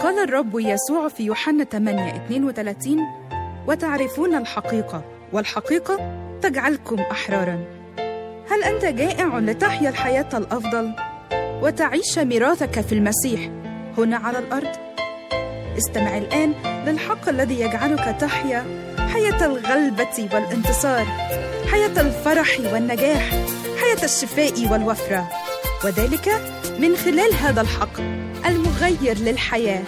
قال الرب يسوع في يوحنا 8 32 وتعرفون الحقيقة والحقيقة تجعلكم أحرارا هل أنت جائع لتحيا الحياة الأفضل وتعيش ميراثك في المسيح هنا على الأرض؟ استمع الآن للحق الذي يجعلك تحيا حياة الغلبة والانتصار حياة الفرح والنجاح حياة الشفاء والوفرة وذلك من خلال هذا الحق المغير للحياه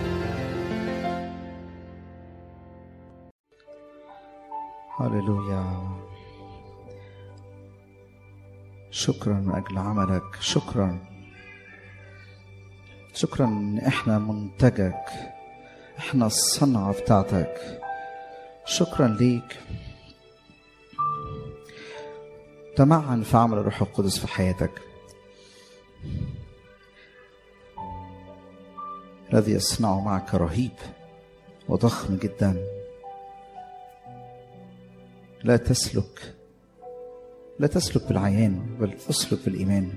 هللويا شكرا من اجل عملك شكرا شكرا ان احنا منتجك احنا الصنعه بتاعتك شكرا ليك تمعن في عمل الروح القدس في حياتك الذي يصنعه معك رهيب وضخم جدا لا تسلك لا تسلك بالعيان بل اسلك بالايمان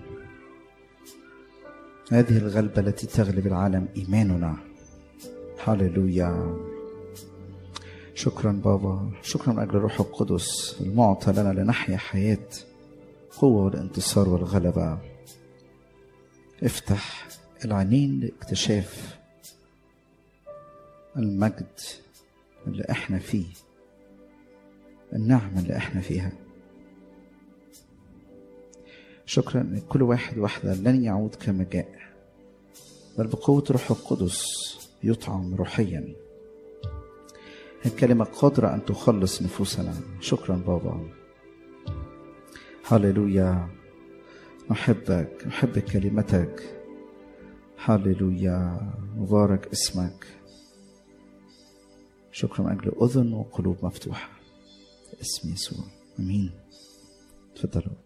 هذه الغلبه التي تغلب العالم ايماننا هللويا شكرا بابا شكرا من اجل الروح القدس المعطى لنا لنحيا حياه قوه والانتصار والغلبه افتح العينين لاكتشاف المجد اللي احنا فيه النعمة اللي احنا فيها شكرا ان كل واحد واحدة لن يعود كما جاء بل بقوة روح القدس يطعم روحيا الكلمة قادرة أن تخلص نفوسنا شكرا بابا هللويا نحبك نحب كلمتك هللويا مبارك اسمك شكرا من أجل أذن وقلوب مفتوحة في اسم يسوع أمين تفضلوا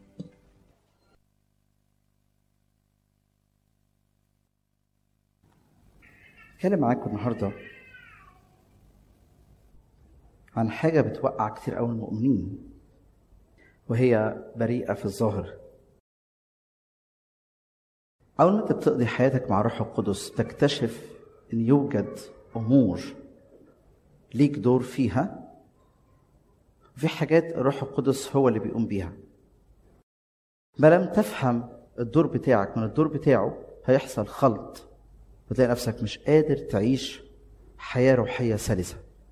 اتكلم معاكم النهارده عن حاجة بتوقع كتير قوي المؤمنين وهي بريئة في الظاهر أول ما أنت بتقضي حياتك مع روح القدس تكتشف إن يوجد أمور ليك دور فيها في حاجات الروح القدس هو اللي بيقوم بيها ما لم تفهم الدور بتاعك من الدور بتاعه هيحصل خلط وتلاقي نفسك مش قادر تعيش حياة روحية سلسة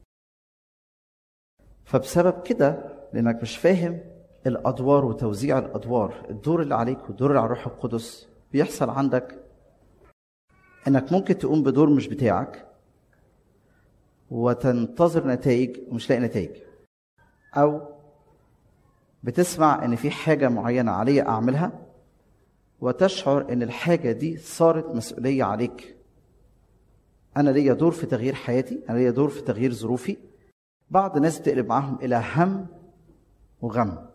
فبسبب كده لأنك مش فاهم الأدوار وتوزيع الأدوار الدور اللي عليك والدور اللي على الروح القدس بيحصل عندك إنك ممكن تقوم بدور مش بتاعك وتنتظر نتائج ومش لاقي نتائج او بتسمع ان في حاجه معينه علي اعملها وتشعر ان الحاجه دي صارت مسؤوليه عليك انا ليا دور في تغيير حياتي انا ليا دور في تغيير ظروفي بعض الناس بتقلب معاهم الى هم وغم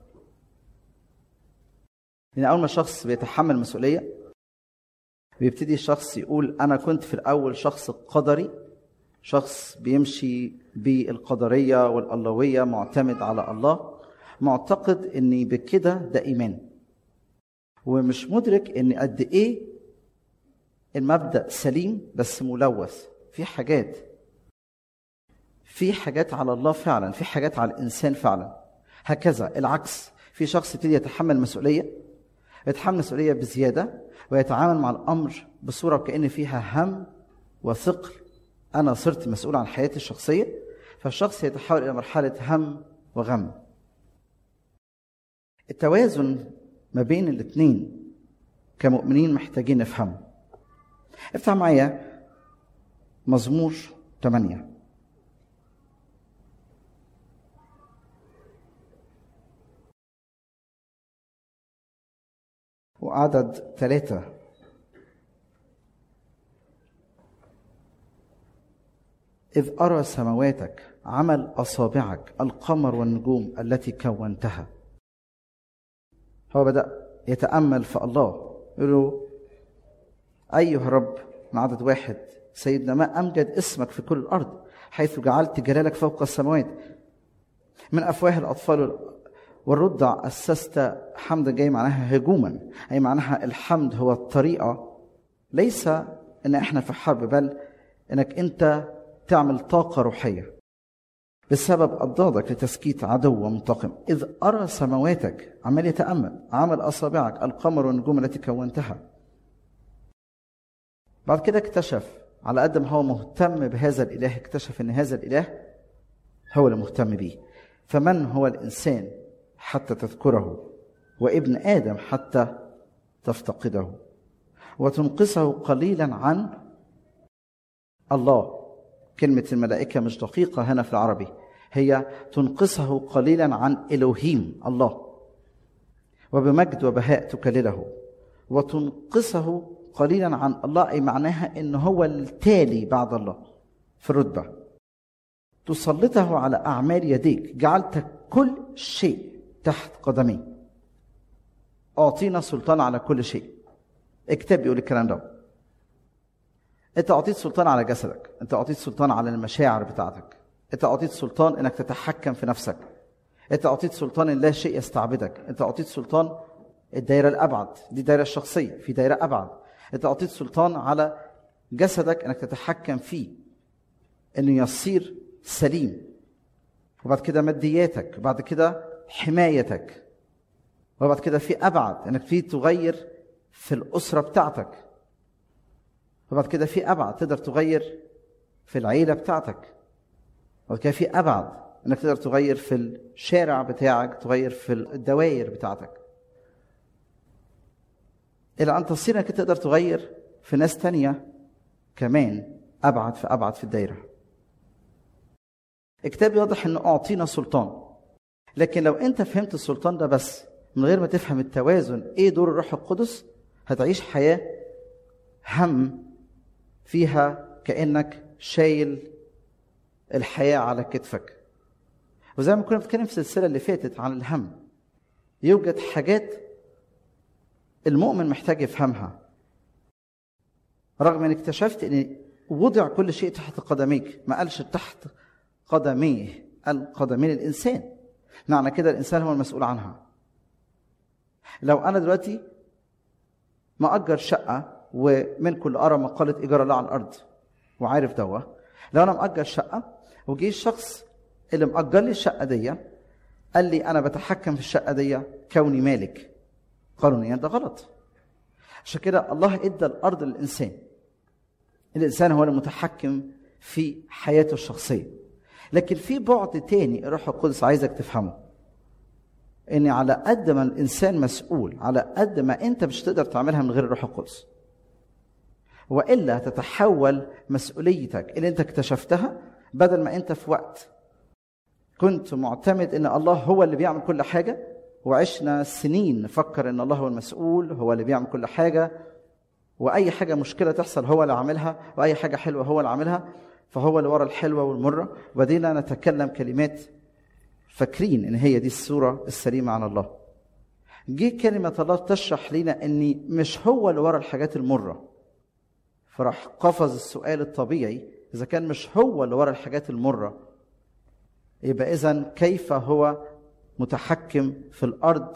لان اول ما الشخص بيتحمل مسؤوليه بيبتدي الشخص يقول انا كنت في الاول شخص قدري شخص بيمشي بالقدريه والالويه معتمد على الله معتقد ان بكده ده ايمان ومش مدرك ان قد ايه المبدا سليم بس ملوث في حاجات في حاجات على الله فعلا في حاجات على الانسان فعلا هكذا العكس في شخص يبتدي يتحمل مسؤوليه يتحمل مسؤوليه بزياده ويتعامل مع الامر بصوره كان فيها هم وثقل انا صرت مسؤول عن حياتي الشخصيه فالشخص يتحول الى مرحله هم وغم التوازن ما بين الاثنين كمؤمنين محتاجين نفهمه افتح معايا مزمور 8 وعدد ثلاثة إذ أرى سماواتك عمل أصابعك القمر والنجوم التي كونتها هو بدأ يتأمل في الله يقول له أيها رب من عدد واحد سيدنا ما أمجد اسمك في كل الأرض حيث جعلت جلالك فوق السماوات من أفواه الأطفال والرضع أسست حمدا جاي معناها هجوما أي معناها الحمد هو الطريقة ليس إن إحنا في حرب بل انك انت تعمل طاقه روحيه بسبب اضدادك لتسكيت عدو منتقم اذ ارى سماواتك عمال يتامل عمل اصابعك القمر والنجوم التي كونتها بعد كده اكتشف على قد ما هو مهتم بهذا الاله اكتشف ان هذا الاله هو اللي مهتم بيه فمن هو الانسان حتى تذكره وابن ادم حتى تفتقده وتنقصه قليلا عن الله كلمة الملائكة مش دقيقة هنا في العربي هي تنقصه قليلا عن إلهيم الله وبمجد وبهاء تكلله وتنقصه قليلا عن الله أي معناها إن هو التالي بعد الله في الرتبة تسلطه على أعمال يديك جعلت كل شيء تحت قدمي أعطينا سلطان على كل شيء الكتاب بيقول الكلام ده انت اعطيت سلطان على جسدك انت اعطيت سلطان على المشاعر بتاعتك انت اعطيت سلطان انك تتحكم في نفسك انت اعطيت سلطان ان لا شيء يستعبدك انت اعطيت سلطان الدائره الابعد دي الدائره الشخصيه في دائره ابعد انت اعطيت سلطان على جسدك انك تتحكم فيه انه يصير سليم وبعد كده مادياتك وبعد كده حمايتك وبعد كده في ابعد انك في تغير في الاسره بتاعتك وبعد كده في ابعد تقدر تغير في العيله بتاعتك وبعد كده في ابعد انك تقدر تغير في الشارع بتاعك تغير في الدوائر بتاعتك الى ان تصير انك تقدر تغير في ناس تانية كمان ابعد في ابعد في الدايره الكتاب يوضح انه اعطينا سلطان لكن لو انت فهمت السلطان ده بس من غير ما تفهم التوازن ايه دور الروح القدس هتعيش حياه هم فيها كانك شايل الحياه على كتفك وزي ما كنا بنتكلم في السلسله اللي فاتت عن الهم يوجد حاجات المؤمن محتاج يفهمها رغم ان اكتشفت ان وضع كل شيء تحت قدميك ما قالش تحت قدميه قال قدمين الانسان معنى كده الانسان هو المسؤول عنها لو انا دلوقتي مأجر شقه ومنكم ارى مقاله ايجار الله على الارض وعارف دوا لو انا مأجر شقه وجي الشخص اللي مأجر لي الشقه دي قال لي انا بتحكم في الشقه دي كوني مالك قانونيا ده غلط عشان كده الله ادى الارض للانسان الانسان هو المتحكم في حياته الشخصيه لكن في بعد تاني الروح القدس عايزك تفهمه ان على قد ما الانسان مسؤول على قد ما انت مش تقدر تعملها من غير الروح القدس والا تتحول مسؤوليتك اللي انت اكتشفتها بدل ما انت في وقت كنت معتمد ان الله هو اللي بيعمل كل حاجه وعشنا سنين نفكر ان الله هو المسؤول هو اللي بيعمل كل حاجه واي حاجه مشكله تحصل هو اللي عاملها واي حاجه حلوه هو اللي عاملها فهو اللي ورا الحلوه والمره وبدينا نتكلم كلمات فاكرين ان هي دي الصوره السليمه عن الله جه كلمه الله تشرح لنا ان مش هو اللي ورا الحاجات المره فراح قفز السؤال الطبيعي اذا كان مش هو اللي ورا الحاجات المره يبقى اذا كيف هو متحكم في الارض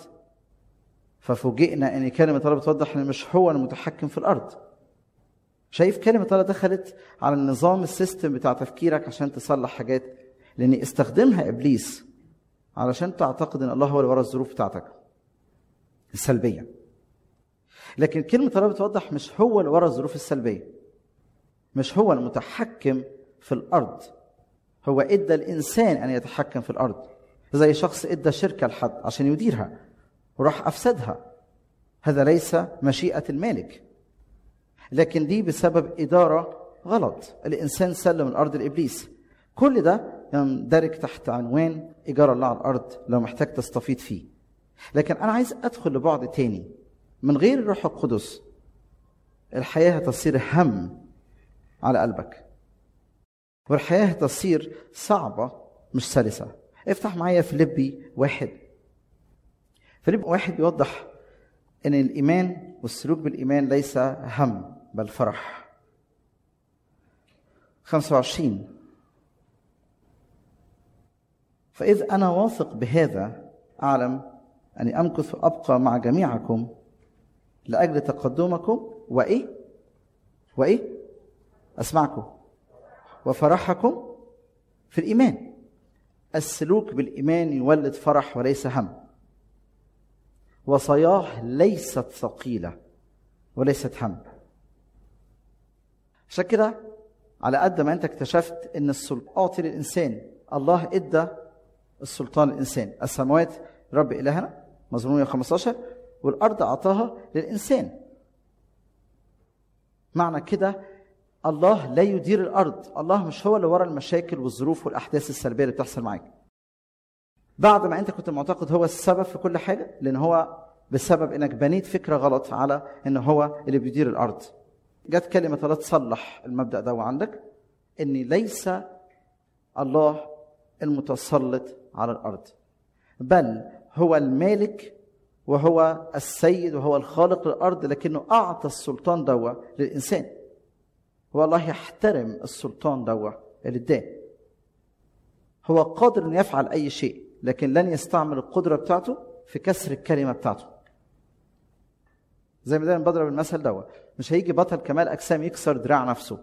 ففوجئنا ان كلمه الله بتوضح ان مش هو المتحكم في الارض شايف كلمه الله دخلت على النظام السيستم بتاع تفكيرك عشان تصلح حاجات لان استخدمها ابليس علشان تعتقد ان الله هو اللي ورا الظروف بتاعتك السلبيه لكن كلمه الله بتوضح مش هو اللي ورا الظروف السلبيه مش هو المتحكم في الارض هو ادى الانسان ان يتحكم في الارض زي شخص ادى شركه لحد عشان يديرها وراح افسدها هذا ليس مشيئه المالك لكن دي بسبب اداره غلط الانسان سلم الارض لابليس كل ده يندرج تحت عنوان ايجار الله على الارض لو محتاج تستفيد فيه لكن انا عايز ادخل لبعد تاني من غير الروح القدس الحياه هتصير هم على قلبك والحياه هتصير صعبه مش سلسه افتح معايا فيليبي واحد فيليبي واحد بيوضح ان الايمان والسلوك بالايمان ليس هم بل فرح 25 فإذ أنا واثق بهذا أعلم أني أمكث وأبقى مع جميعكم لأجل تقدمكم وإيه؟ وإيه؟ أسمعكم وفرحكم في الايمان السلوك بالايمان يولد فرح وليس هم وصاياه ليست ثقيله وليست هم عشان كده على قد ما انت اكتشفت ان السلطان اعطي للانسان الله ادى السلطان للانسان السماوات رب الهنا مزمور 115 والارض اعطاها للانسان معنى كده الله لا يدير الارض الله مش هو اللي ورا المشاكل والظروف والاحداث السلبيه اللي بتحصل معاك بعد ما انت كنت معتقد هو السبب في كل حاجه لان هو بسبب انك بنيت فكره غلط على ان هو اللي بيدير الارض جت كلمه الله تصلح المبدا ده عندك ان ليس الله المتسلط على الارض بل هو المالك وهو السيد وهو الخالق للارض لكنه اعطى السلطان دوا للانسان هو الله يحترم السلطان دوا اللي اداه هو قادر انه يفعل اي شيء لكن لن يستعمل القدره بتاعته في كسر الكلمه بتاعته زي ما دايما بضرب المثل دوا مش هيجي بطل كمال اجسام يكسر دراع نفسه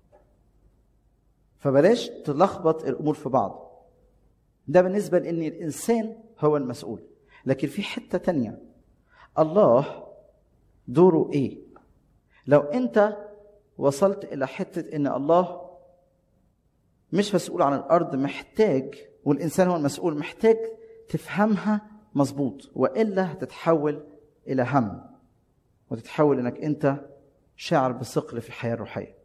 فبلاش تلخبط الامور في بعض ده بالنسبه لان الانسان هو المسؤول لكن في حته تانية الله دوره ايه لو انت وصلت الى حته ان الله مش مسؤول عن الارض محتاج والانسان هو المسؤول محتاج تفهمها مظبوط والا هتتحول الى هم وتتحول انك انت شاعر بثقل في الحياه الروحيه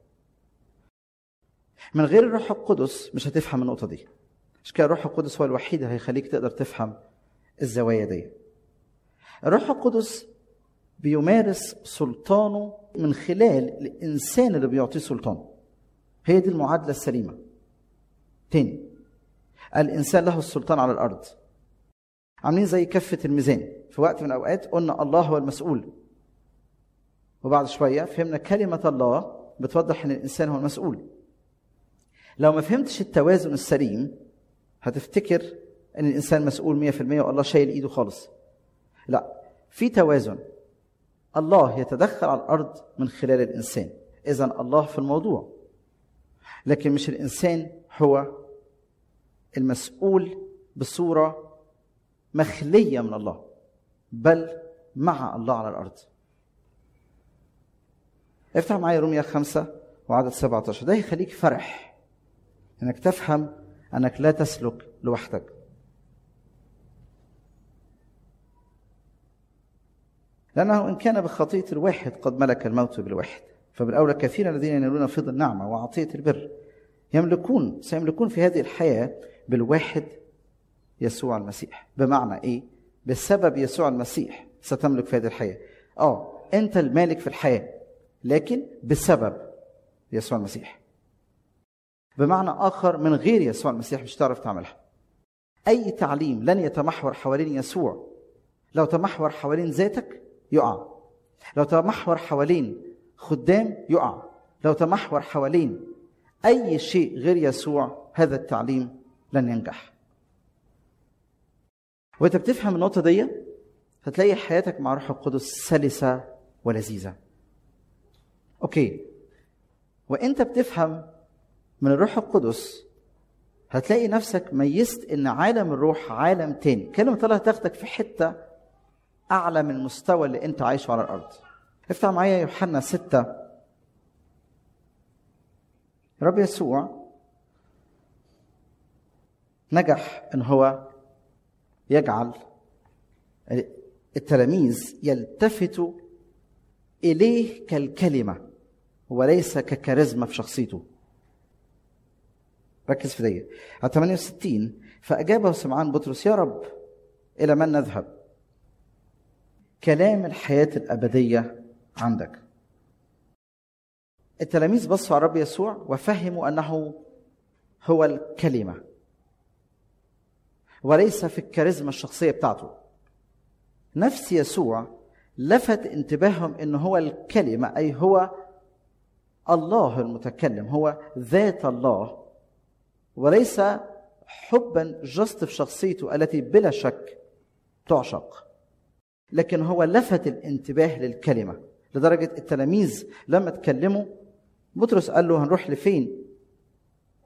من غير الروح القدس مش هتفهم النقطه دي مش كده الروح القدس هو الوحيد اللي هيخليك تقدر تفهم الزوايا دي الروح القدس بيمارس سلطانه من خلال الانسان اللي بيعطيه سلطانه هي دي المعادله السليمه تاني الانسان له السلطان على الارض عاملين زي كفه الميزان في وقت من الاوقات قلنا الله هو المسؤول وبعد شويه فهمنا كلمه الله بتوضح ان الانسان هو المسؤول لو ما فهمتش التوازن السليم هتفتكر ان الانسان مسؤول 100% والله شايل ايده خالص لا في توازن الله يتدخل على الارض من خلال الانسان اذا الله في الموضوع لكن مش الانسان هو المسؤول بصوره مخليه من الله بل مع الله على الارض افتح معايا روميا خمسة وعدد 17 ده يخليك فرح انك تفهم انك لا تسلك لوحدك لأنه إن كان بخطية الواحد قد ملك الموت بالواحد فبالأولى كثيرا الذين ينالون فضل النعمة وعطية البر يملكون سيملكون في هذه الحياة بالواحد يسوع المسيح بمعنى إيه؟ بسبب يسوع المسيح ستملك في هذه الحياة آه أنت المالك في الحياة لكن بسبب يسوع المسيح بمعنى آخر من غير يسوع المسيح مش تعرف تعملها أي تعليم لن يتمحور حوالين يسوع لو تمحور حوالين ذاتك يقع لو تمحور حوالين خدام يقع لو تمحور حوالين اي شيء غير يسوع هذا التعليم لن ينجح وانت بتفهم النقطه دي هتلاقي حياتك مع روح القدس سلسه ولذيذه اوكي وانت بتفهم من الروح القدس هتلاقي نفسك ميزت ان عالم الروح عالم تاني كلمه الله تاخدك في حته اعلى من المستوى اللي انت عايشه على الارض افتح معايا يوحنا ستة رب يسوع نجح ان هو يجعل التلاميذ يلتفتوا اليه كالكلمه وليس ككاريزما في شخصيته ركز في دي على 68 فاجابه سمعان بطرس يا رب الى من نذهب كلام الحياة الأبدية عندك التلاميذ بصوا على الرب يسوع وفهموا أنه هو الكلمة وليس في الكاريزما الشخصية بتاعته نفس يسوع لفت انتباههم أنه هو الكلمة أي هو الله المتكلم هو ذات الله وليس حبا جست في شخصيته التي بلا شك تعشق لكن هو لفت الانتباه للكلمه لدرجه التلاميذ لما اتكلموا بطرس قال له هنروح لفين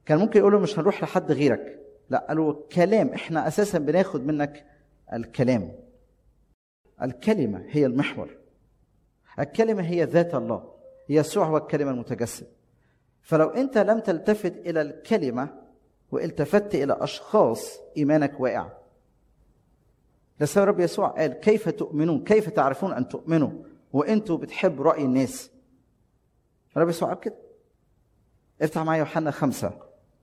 كان ممكن يقول له مش هنروح لحد غيرك لا قالوا كلام احنا اساسا بناخد منك الكلام الكلمه هي المحور الكلمه هي ذات الله يسوع هو الكلمه المتجسد فلو انت لم تلتفت الى الكلمه والتفت الى اشخاص ايمانك واقع لسبب رب يسوع قال كيف تؤمنون كيف تعرفون ان تؤمنوا وانتوا بتحبوا راي الناس رب يسوع قال كده افتح معايا يوحنا خمسة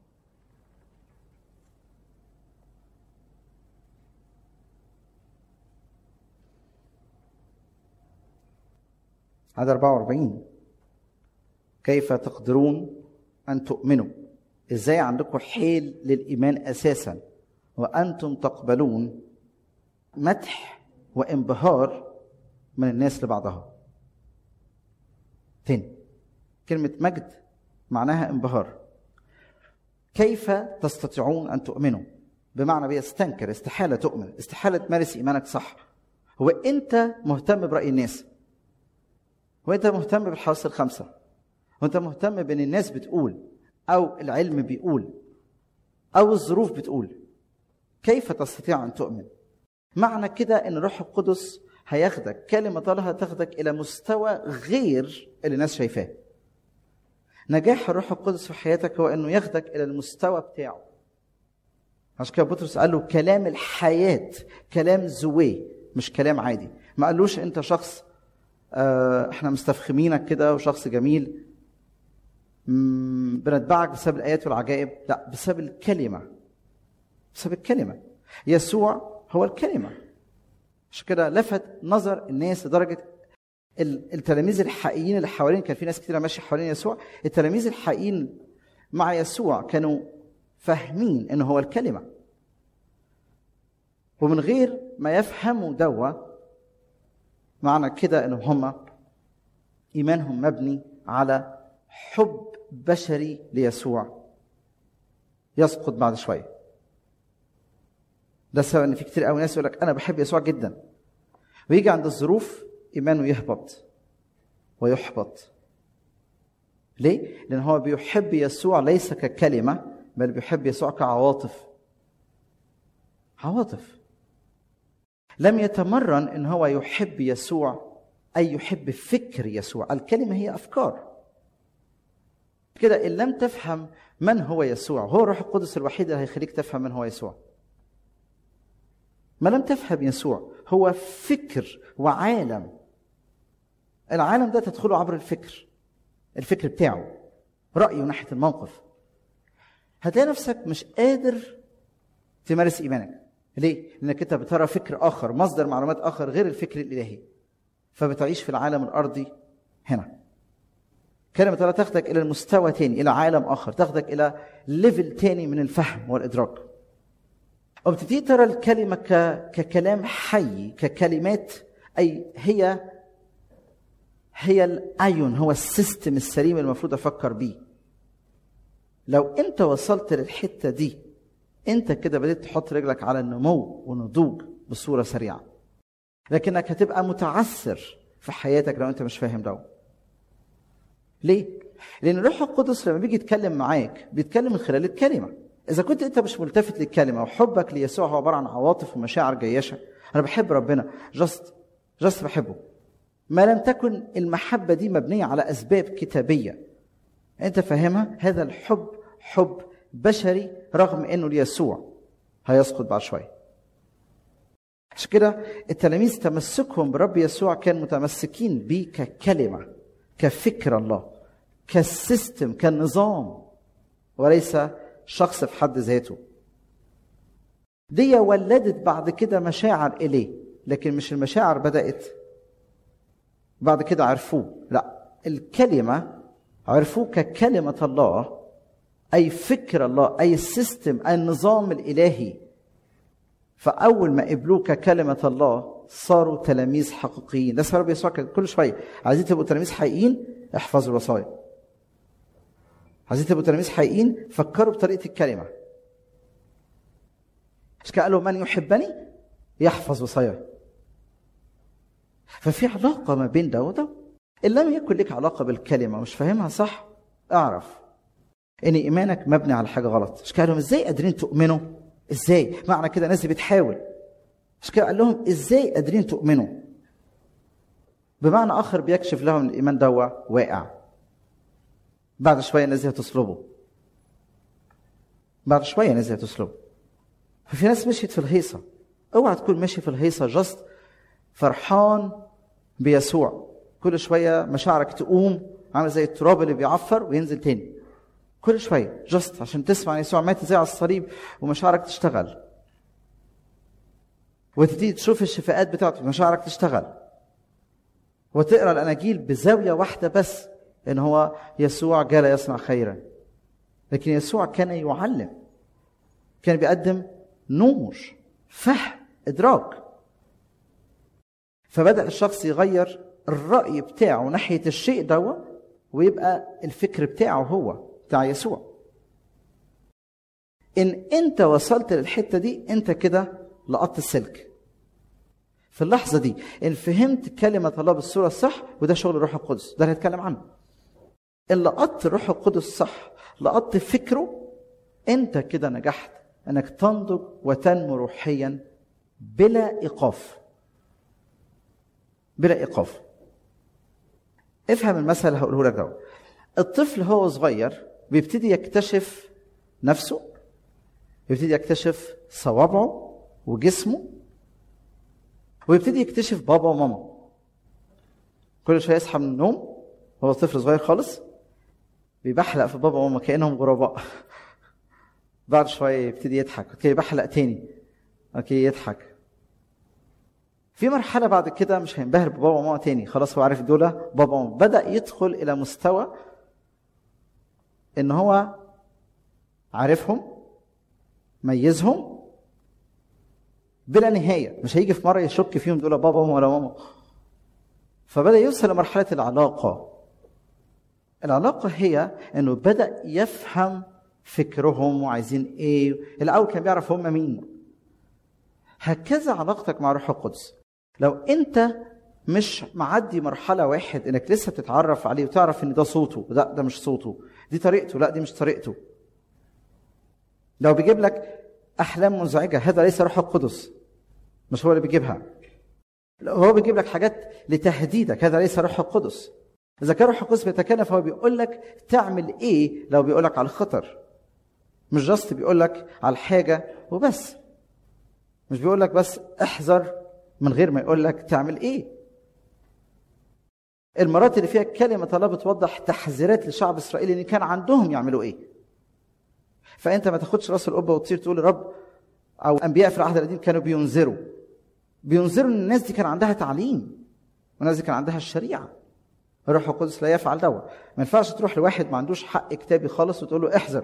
عدد 44 كيف تقدرون أن تؤمنوا إزاي عندكم حيل للإيمان أساسا وأنتم تقبلون مدح وانبهار من الناس لبعضها تاني كلمة مجد معناها انبهار كيف تستطيعون أن تؤمنوا بمعنى بيستنكر استحالة تؤمن استحالة تمارس إيمانك صح هو أنت مهتم برأي الناس وأنت مهتم بالحواس الخمسة وأنت مهتم بأن الناس بتقول أو العلم بيقول أو الظروف بتقول كيف تستطيع أن تؤمن معنى كده أن الروح القدس هياخدك كلمة الله هتاخدك إلى مستوى غير اللي الناس شايفاه نجاح الروح القدس في حياتك هو انه ياخدك الى المستوى بتاعه عشان كده بطرس قال له كلام الحياة كلام زوي مش كلام عادي ما قالوش انت شخص آه احنا مستفخمينك كده وشخص جميل بنتبعك بسبب الايات والعجائب لا بسبب الكلمه بسبب الكلمه يسوع هو الكلمه عشان كده لفت نظر الناس لدرجه التلاميذ الحقيقيين اللي حوالين كان في ناس كتير ماشيه حوالين يسوع التلاميذ الحقيقيين مع يسوع كانوا فاهمين انه هو الكلمه ومن غير ما يفهموا دوا معنى كده ان هم ايمانهم مبني على حب بشري ليسوع يسقط بعد شويه ده السبب ان في كتير قوي ناس يقول لك انا بحب يسوع جدا ويجي عند الظروف ايمانه يهبط ويحبط ليه لان هو بيحب يسوع ليس ككلمه بل بيحب يسوع كعواطف عواطف لم يتمرن ان هو يحب يسوع اي يحب فكر يسوع الكلمه هي افكار كده ان لم تفهم من هو يسوع هو الروح القدس الوحيد اللي هيخليك تفهم من هو يسوع ما لم تفهم يسوع هو فكر وعالم العالم ده تدخله عبر الفكر الفكر بتاعه رأيه ناحية الموقف هتلاقي نفسك مش قادر تمارس إيمانك ليه؟ لأنك أنت بترى فكر آخر مصدر معلومات آخر غير الفكر الإلهي فبتعيش في العالم الأرضي هنا كلمة الله تاخدك إلى المستوى تاني إلى عالم آخر تاخدك إلى ليفل تاني من الفهم والإدراك وبتبتدي ترى الكلمة ك... ككلام حي ككلمات أي هي هي الايون هو السيستم السليم المفروض افكر بيه لو انت وصلت للحته دي انت كده بديت تحط رجلك على النمو ونضوج بصوره سريعه لكنك هتبقى متعثر في حياتك لو انت مش فاهم ده ليه لان الروح القدس لما بيجي يتكلم معاك بيتكلم من خلال الكلمه اذا كنت انت مش ملتفت للكلمه وحبك ليسوع هو عباره عن عواطف ومشاعر جيشه انا بحب ربنا جاست جاست بحبه ما لم تكن المحبة دي مبنية على أسباب كتابية أنت فاهمها؟ هذا الحب حب بشري رغم أنه ليسوع هيسقط بعد شوية عشان كده التلاميذ تمسكهم برب يسوع كان متمسكين بيه ككلمة كفكر الله كسيستم كنظام وليس شخص في حد ذاته دي ولدت بعد كده مشاعر إليه لكن مش المشاعر بدأت بعد كده عرفوه لا الكلمة عرفوه ككلمة الله أي فكر الله أي السيستم أي النظام الإلهي فأول ما قبلوه ككلمة الله صاروا تلاميذ حقيقيين ده سبب يسوع كل شوية عايزين تبقوا تلاميذ حقيقيين احفظوا الوصايا عايزين تبقوا تلاميذ حقيقيين فكروا بطريقة الكلمة مش قالوا من يحبني يحفظ وصاياي ففي علاقة ما بين ده وده إن لم يكن لك علاقة بالكلمة مش فاهمها صح اعرف ان ايمانك مبني على حاجه غلط مش قال لهم ازاي قادرين تؤمنوا ازاي معنى كده ناس بتحاول مش كده قال لهم ازاي قادرين تؤمنوا بمعنى اخر بيكشف لهم الايمان ده واقع بعد شويه الناس دي هتصلبه بعد شويه الناس دي هتصلبه ففي ناس مشيت في الهيصه اوعى تكون ماشي في الهيصه جاست فرحان بيسوع كل شويه مشاعرك تقوم عامل زي التراب اللي بيعفر وينزل تاني كل شويه جاست عشان تسمع يسوع مات ازاي على الصليب ومشاعرك تشتغل وتبتدي تشوف الشفاءات بتاعته مشاعرك تشتغل وتقرا الاناجيل بزاويه واحده بس ان هو يسوع جال يصنع خيرا لكن يسوع كان يعلم كان بيقدم نور فهم ادراك فبدا الشخص يغير الراي بتاعه ناحيه الشيء دوا ويبقى الفكر بتاعه هو بتاع يسوع ان انت وصلت للحته دي انت كده لقطت السلك في اللحظه دي ان فهمت كلمه الله بالصوره الصح وده شغل الروح القدس ده اللي هنتكلم عنه ان لقطت الروح القدس صح لقطت فكره انت كده نجحت انك تنضج وتنمو روحيا بلا ايقاف بلا ايقاف افهم المثل اللي هقوله لك ده الطفل هو صغير بيبتدي يكتشف نفسه يبتدي يكتشف صوابعه وجسمه ويبتدي يكتشف بابا وماما كل شويه يصحى من النوم هو طفل صغير خالص بيبحلق في بابا وماما كانهم غرباء بعد شويه يبتدي يضحك اوكي يبحلق تاني اوكي يضحك في مرحله بعد كده مش هينبهر ببابا وماما تاني خلاص هو عارف دول بابا وماما بدا يدخل الى مستوى ان هو عارفهم ميزهم بلا نهايه مش هيجي في مره يشك فيهم دول بابا ولا ماما فبدا يوصل لمرحله العلاقه العلاقه هي انه بدا يفهم فكرهم وعايزين ايه الاول كان بيعرف هم مين هكذا علاقتك مع روح القدس لو انت مش معدي مرحلة واحد انك لسه بتتعرف عليه وتعرف ان ده صوته لا ده مش صوته دي طريقته لا دي مش طريقته لو بيجيب لك احلام مزعجة هذا ليس روح القدس مش هو اللي بيجيبها لو هو بيجيب لك حاجات لتهديدك هذا ليس روح القدس اذا كان روح القدس بيتكلم فهو بيقول لك تعمل ايه لو بيقول لك على الخطر مش جاست بيقول لك على الحاجة وبس مش بيقول لك بس احذر من غير ما يقول لك تعمل ايه المرات اللي فيها كلمة الله بتوضح تحذيرات لشعب إسرائيل إن كان عندهم يعملوا إيه فأنت ما تاخدش راس القبة وتصير تقول يا رب أو أنبياء في العهد القديم كانوا بينذروا بينذروا إن الناس دي كان عندها تعليم والناس دي كان عندها الشريعة الروح القدس لا يفعل دوا ما ينفعش تروح لواحد ما عندوش حق كتابي خالص وتقول له احذر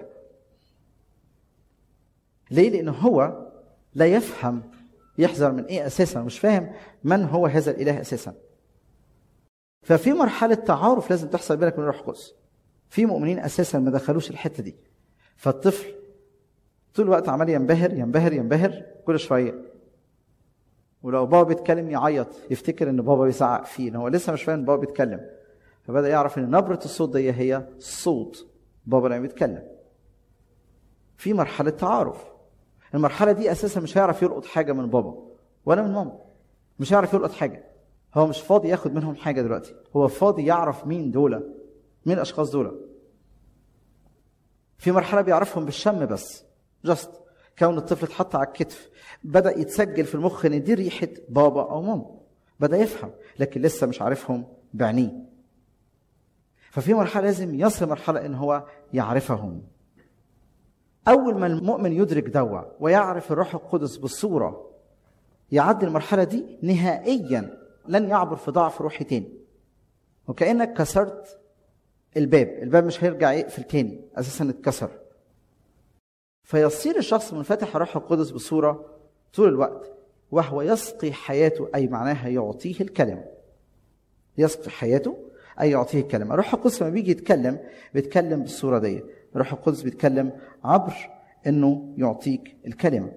ليه؟ لأنه هو لا يفهم يحذر من ايه اساسا مش فاهم من هو هذا الاله اساسا ففي مرحله تعارف لازم تحصل بينك وبين الروح القدس في مؤمنين اساسا ما دخلوش الحته دي فالطفل طول الوقت عمال ينبهر ينبهر ينبهر كل شويه ولو بابا بيتكلم يعيط يفتكر ان بابا بيزعق فيه ان هو لسه مش فاهم بابا بيتكلم فبدا يعرف ان نبره الصوت دي هي صوت بابا لما بيتكلم في مرحله تعارف المرحله دي اساسا مش هيعرف يلقط حاجه من بابا ولا من ماما مش هيعرف يلقط حاجه هو مش فاضي ياخد منهم حاجه دلوقتي هو فاضي يعرف مين دول مين الاشخاص دول في مرحله بيعرفهم بالشم بس جاست كون الطفل اتحط على الكتف بدا يتسجل في المخ ان دي ريحه بابا او ماما بدا يفهم لكن لسه مش عارفهم بعينيه ففي مرحله لازم يصل مرحله ان هو يعرفهم أول ما المؤمن يدرك دوا ويعرف الروح القدس بالصورة يعدي المرحلة دي نهائيا لن يعبر في ضعف روحي تاني وكأنك كسرت الباب الباب مش هيرجع يقفل تاني أساسا اتكسر فيصير الشخص منفتح الروح القدس بصورة طول الوقت وهو يسقي حياته أي معناها يعطيه الكلمة يسقي حياته أي يعطيه الكلمة الروح القدس لما بيجي يتكلم بيتكلم بالصورة دي الروح القدس بيتكلم عبر انه يعطيك الكلمه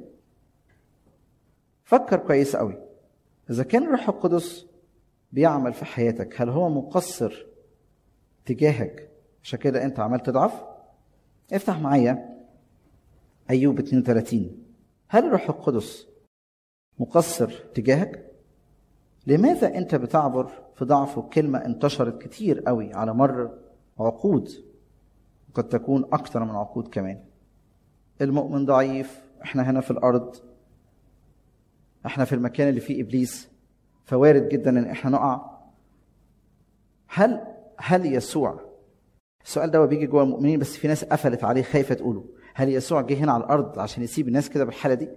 فكر كويس قوي اذا كان الروح القدس بيعمل في حياتك هل هو مقصر تجاهك عشان كده انت عمال تضعف افتح معايا أيوب 32 هل الروح القدس مقصر تجاهك؟ لماذا أنت بتعبر في ضعفه كلمة انتشرت كتير قوي على مر عقود قد تكون أكثر من عقود كمان المؤمن ضعيف احنا هنا في الأرض احنا في المكان اللي فيه إبليس فوارد جدا ان احنا نقع هل هل يسوع السؤال ده بيجي جوه المؤمنين بس في ناس قفلت عليه خايفه تقوله هل يسوع جه هنا على الارض عشان يسيب الناس كده بالحاله دي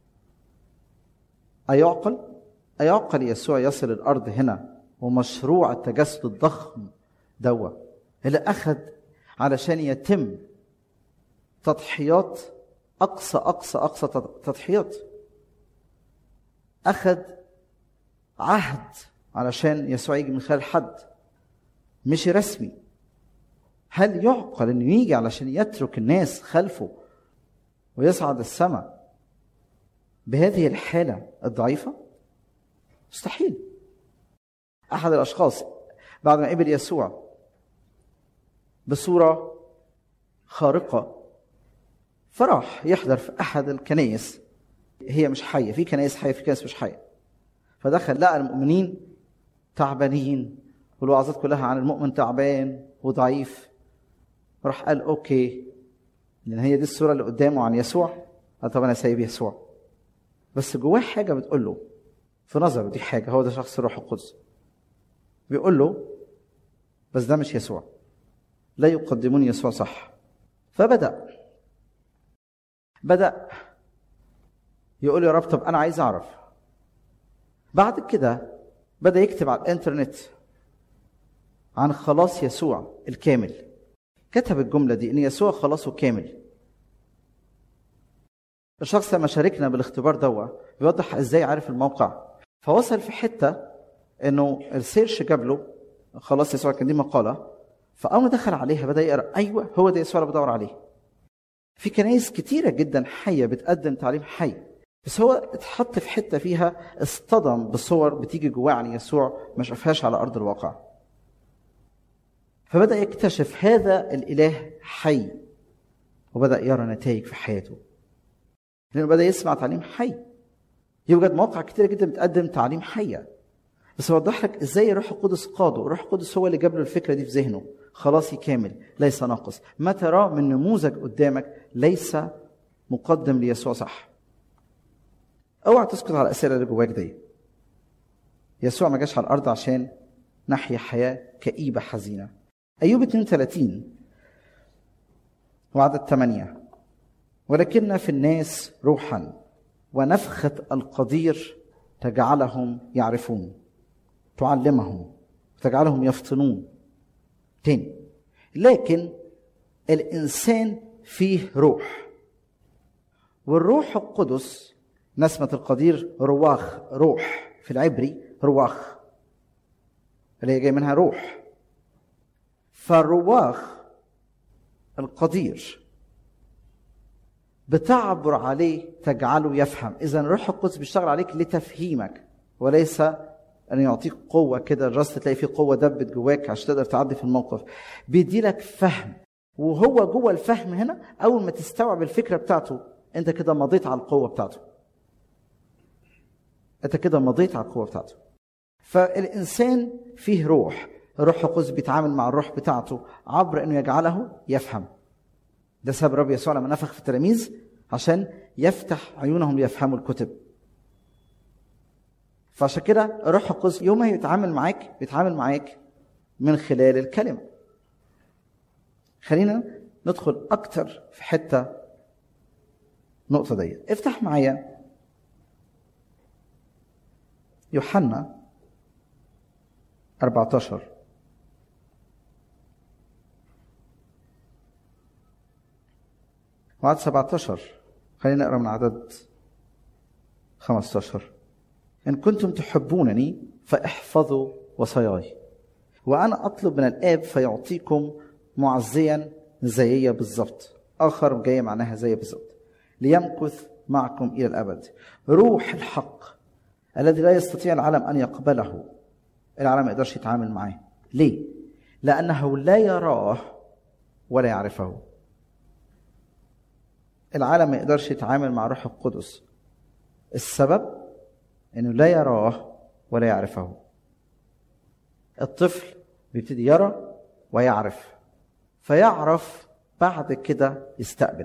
ايعقل ايعقل يسوع يصل الارض هنا ومشروع التجسد الضخم دوا اللي اخذ علشان يتم تضحيات اقصى اقصى اقصى تضحيات اخذ عهد علشان يسوع يجي من خلال حد مش رسمي هل يعقل انه يجي علشان يترك الناس خلفه ويصعد السماء بهذه الحالة الضعيفة؟ مستحيل أحد الأشخاص بعد ما قبل يسوع بصورة خارقة فراح يحضر في أحد الكنائس هي مش حية في كنائس حية في كنائس مش حية فدخل لقى المؤمنين تعبانين والوعظات كلها عن المؤمن تعبان وضعيف راح قال اوكي لان هي دي الصوره اللي قدامه عن يسوع قال طب انا سايب يسوع بس جواه حاجه بتقول له في نظره دي حاجه هو ده شخص الروح القدس بيقول له بس ده مش يسوع لا يقدمون يسوع صح فبدا بدا يقول يا رب طب انا عايز اعرف بعد كده بدا يكتب على الانترنت عن خلاص يسوع الكامل كتب الجملة دي إن يسوع خلاصه كامل الشخص لما شاركنا بالاختبار دوا بيوضح ازاي عارف الموقع فوصل في حتة انه السيرش جاب له خلاص يسوع كان دي مقالة فأول ما دخل عليها بدأ يقرأ أيوه هو ده يسوع اللي بدور عليه في كنايس كتيرة جدا حية بتقدم تعليم حي بس هو اتحط في حتة فيها اصطدم بصور بتيجي جواه عن يسوع ما شافهاش على أرض الواقع فبدأ يكتشف هذا الإله حي وبدأ يرى نتائج في حياته لأنه بدأ يسمع تعليم حي يوجد مواقع كتيرة جدا بتقدم تعليم حية بس أوضح لك إزاي الروح القدس قاده الروح القدس هو اللي جاب له الفكرة دي في ذهنه خلاصي كامل ليس ناقص ما تراه من نموذج قدامك ليس مقدم ليسوع صح اوعى تسكت على الأسئلة اللي جواك دي يسوع ما جاش على الأرض عشان نحيا حياة كئيبة حزينة أيوب 32 وعدد 8 ولكن في الناس روحا ونفخة القدير تجعلهم يعرفون تعلمهم وتجعلهم يفطنون تاني لكن الإنسان فيه روح والروح القدس نسمة القدير رواخ روح في العبري رواخ اللي هي جاي منها روح فالرواخ القدير بتعبر عليه تجعله يفهم اذا الروح القدس بيشتغل عليك لتفهيمك وليس ان يعطيك قوه كده الراس تلاقي فيه قوه دبت جواك عشان تقدر تعدي في الموقف بيدي لك فهم وهو جوه الفهم هنا اول ما تستوعب الفكره بتاعته انت كده مضيت على القوه بتاعته انت كده مضيت على القوه بتاعته فالانسان فيه روح الروح القدس بيتعامل مع الروح بتاعته عبر انه يجعله يفهم ده سبب رب يسوع لما نفخ في التلاميذ عشان يفتح عيونهم ليفهموا الكتب فعشان كده الروح القدس يوم ما يتعامل معاك بيتعامل معاك من خلال الكلمة خلينا ندخل أكتر في حتة النقطة دي افتح معايا يوحنا 14 وعدد 17 خلينا نقرا من عدد 15 إن كنتم تحبونني فاحفظوا وصاياي وأنا أطلب من الآب فيعطيكم معزيا زيي بالظبط آخر جاي معناها زي بالظبط ليمكث معكم إلى الأبد روح الحق الذي لا يستطيع العالم أن يقبله العالم ما يقدرش يتعامل معاه ليه؟ لأنه لا يراه ولا يعرفه العالم ما يقدرش يتعامل مع روح القدس السبب انه لا يراه ولا يعرفه الطفل بيبتدي يرى ويعرف فيعرف بعد كده يستقبل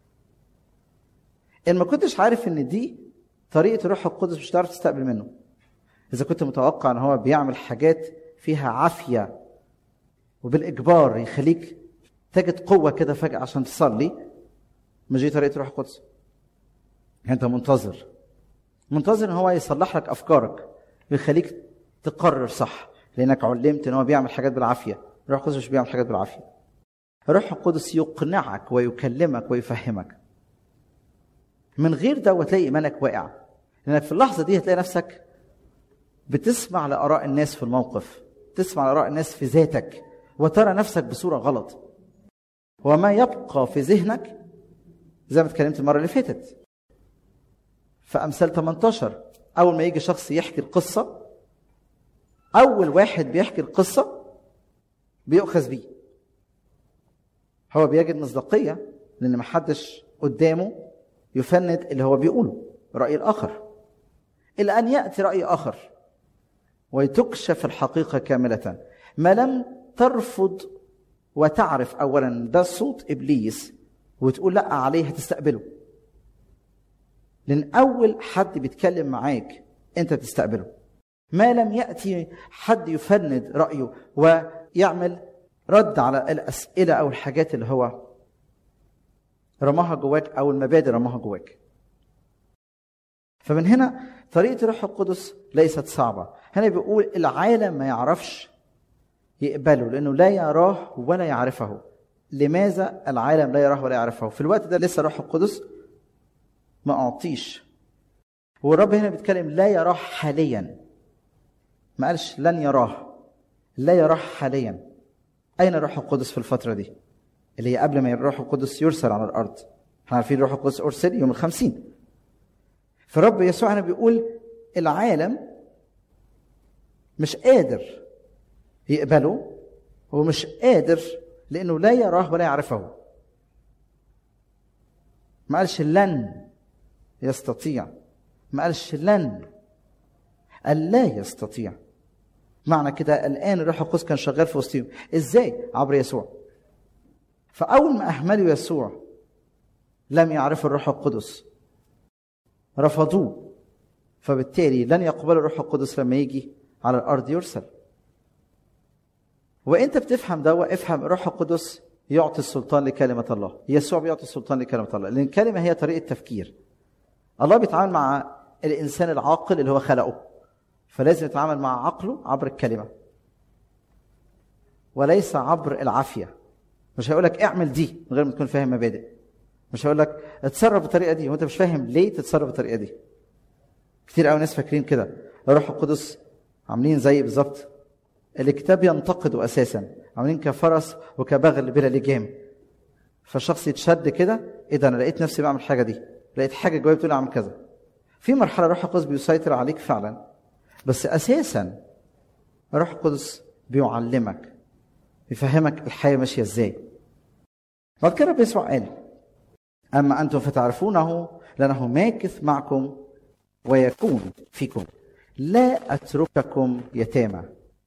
ان ما كنتش عارف ان دي طريقه الروح القدس مش هتعرف تستقبل منه اذا كنت متوقع ان هو بيعمل حاجات فيها عافيه وبالاجبار يخليك تجد قوه كده فجاه عشان تصلي مش دي طريقه الروح القدس انت منتظر منتظر ان هو يصلح لك افكارك ويخليك تقرر صح لانك علمت ان هو بيعمل حاجات بالعافيه الروح القدس مش بيعمل حاجات بالعافيه الروح القدس يقنعك ويكلمك ويفهمك من غير ده تلاقي ايمانك واقع لانك في اللحظه دي هتلاقي نفسك بتسمع لاراء الناس في الموقف تسمع لاراء الناس في ذاتك وترى نفسك بصوره غلط وما يبقى في ذهنك زي ما اتكلمت المره اللي فاتت في امثال 18 اول ما يجي شخص يحكي القصه اول واحد بيحكي القصه بيؤخذ بيه هو بيجد مصداقيه لان محدش قدامه يفند اللي هو بيقوله راي الاخر الى ان ياتي راي اخر وتكشف الحقيقه كامله ما لم ترفض وتعرف اولا ده صوت ابليس وتقول لا عليه هتستقبله لان اول حد بيتكلم معاك انت تستقبله ما لم ياتي حد يفند رايه ويعمل رد على الاسئله او الحاجات اللي هو رماها جواك او المبادئ رماها جواك فمن هنا طريقه الروح القدس ليست صعبه هنا بيقول العالم ما يعرفش يقبله لانه لا يراه ولا يعرفه لماذا العالم لا يراه ولا يعرفه في الوقت ده لسه الروح القدس ما اعطيش والرب هنا بيتكلم لا يراه حاليا ما قالش لن يراه لا يراه حاليا اين الروح القدس في الفتره دي اللي هي قبل ما الروح القدس يرسل على الارض احنا عارفين الروح القدس ارسل يوم الخمسين فالرب يسوع هنا بيقول العالم مش قادر يقبله هو مش قادر لانه لا يراه ولا يعرفه ما قالش لن يستطيع ما قالش لن قال لا يستطيع معنى كده الان الروح القدس كان شغال في وسطهم ازاي عبر يسوع فاول ما اهملوا يسوع لم يعرفوا الروح القدس رفضوه فبالتالي لن يقبلوا الروح القدس لما يجي على الارض يرسل وانت بتفهم ده افهم الروح القدس يعطي السلطان لكلمة الله يسوع بيعطي السلطان لكلمة الله لأن الكلمة هي طريقة تفكير الله بيتعامل مع الإنسان العاقل اللي هو خلقه فلازم يتعامل مع عقله عبر الكلمة وليس عبر العافية مش هيقول لك اعمل دي من غير ما تكون فاهم مبادئ مش هيقول لك اتصرف بالطريقة دي وانت مش فاهم ليه تتصرف بالطريقة دي كتير قوي ناس فاكرين كده الروح القدس عاملين زي بالظبط الكتاب ينتقده اساسا عاملين كفرس وكبغل بلا لجام فالشخص يتشد كده ايه ده انا لقيت نفسي بعمل الحاجه دي لقيت حاجه جوايا بتقول اعمل كذا في مرحله روح القدس بيسيطر عليك فعلا بس اساسا روح القدس بيعلمك بيفهمك الحياه ماشيه ازاي بعد كده رب يسوع قال اما انتم فتعرفونه لانه ماكث معكم ويكون فيكم لا اترككم يتامى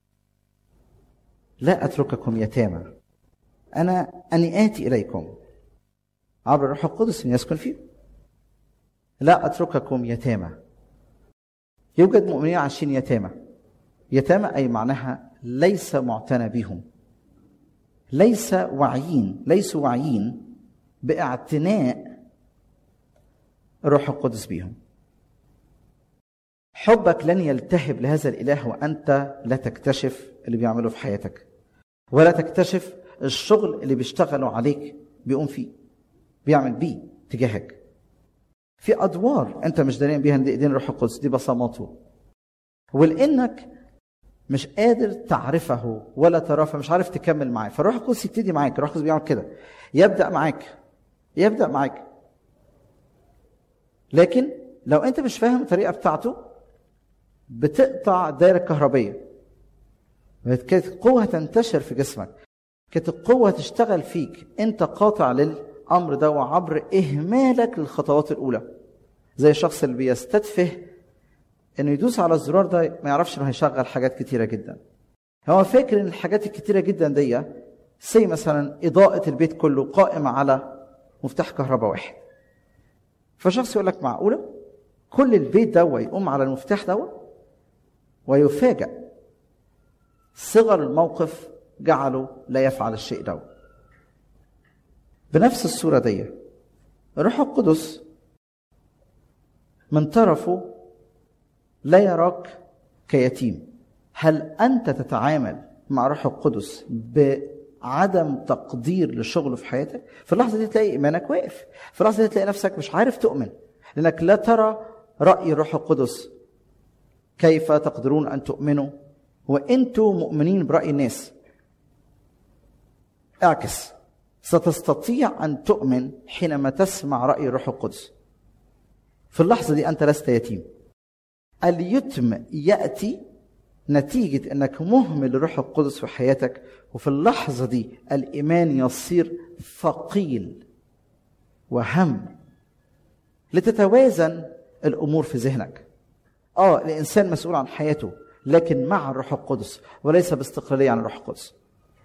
لا اترككم يتامى انا اني اتي اليكم عبر الروح القدس ان يسكن فيكم لا اترككم يتامى يوجد مؤمنين عايشين يتامى يتامى اي معناها ليس معتنى بهم ليس واعيين ليسوا واعيين باعتناء الروح القدس بهم حبك لن يلتهب لهذا الاله وانت لا تكتشف اللي بيعمله في حياتك ولا تكتشف الشغل اللي بيشتغلوا عليك بيقوم فيه بيعمل بيه تجاهك في ادوار انت مش دارين بيها دي ايدين الروح القدس دي بصماته ولانك مش قادر تعرفه ولا تراه فمش عارف تكمل معاه فالروح القدس يبتدي معاك الروح القدس بيعمل كده يبدا معاك يبدا معاك لكن لو انت مش فاهم الطريقه بتاعته بتقطع الدائره الكهربيه كانت القوه تنتشر في جسمك كانت القوه تشتغل فيك انت قاطع الامر ده عبر اهمالك للخطوات الاولى زي الشخص اللي بيستتفه انه يدوس على الزرار ده ما يعرفش انه هيشغل حاجات كتيره جدا هو فاكر ان الحاجات الكتيره جدا دي زي مثلا اضاءه البيت كله قائمه على مفتاح كهرباء واحد فشخص يقول لك معقوله كل البيت ده يقوم على المفتاح ده ويفاجأ صغر الموقف جعله لا يفعل الشيء ده بنفس الصورة دي الروح القدس من طرفه لا يراك كيتيم هل أنت تتعامل مع روح القدس بعدم تقدير لشغله في حياتك في اللحظة دي تلاقي إيمانك واقف في اللحظة دي تلاقي نفسك مش عارف تؤمن لأنك لا ترى رأي الروح القدس كيف تقدرون أن تؤمنوا وأنتم مؤمنين برأي الناس اعكس ستستطيع أن تؤمن حينما تسمع رأي الروح القدس في اللحظة دي أنت لست يتيم اليتم يأتي نتيجة أنك مهمل للروح القدس في حياتك وفي اللحظة دي الإيمان يصير ثقيل وهم لتتوازن الأمور في ذهنك آه الإنسان مسؤول عن حياته لكن مع الروح القدس وليس باستقلالية عن الروح القدس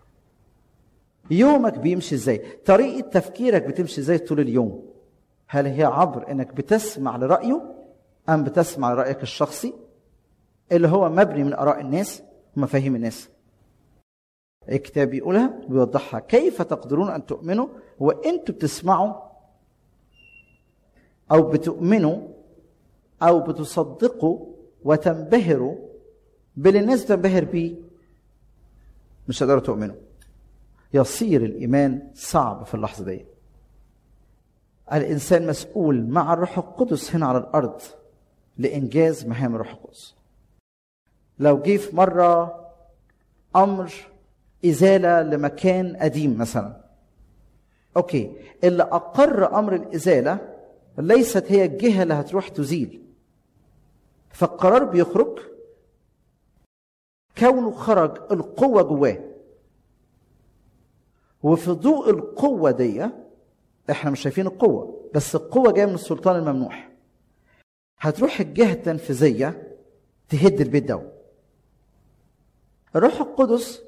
يومك بيمشي ازاي طريقة تفكيرك بتمشي ازاي طول اليوم هل هي عبر انك بتسمع لرأيه ام بتسمع لرأيك الشخصي اللي هو مبني من اراء الناس ومفاهيم الناس الكتاب بيقولها بيوضحها كيف تقدرون ان تؤمنوا وانتوا بتسمعوا او بتؤمنوا او بتصدقوا وتنبهروا باللي الناس تنبهر بيه مش هتقدروا تؤمنوا يصير الايمان صعب في اللحظه دي الانسان مسؤول مع الروح القدس هنا على الارض لانجاز مهام الروح القدس لو جه في مره امر ازاله لمكان قديم مثلا اوكي اللي اقر امر الازاله ليست هي الجهه اللي هتروح تزيل فالقرار بيخرج كونه خرج القوه جواه وفي ضوء القوة دي احنا مش شايفين القوة بس القوة جاية من السلطان الممنوح هتروح الجهة التنفيذية تهد البيت ده الروح القدس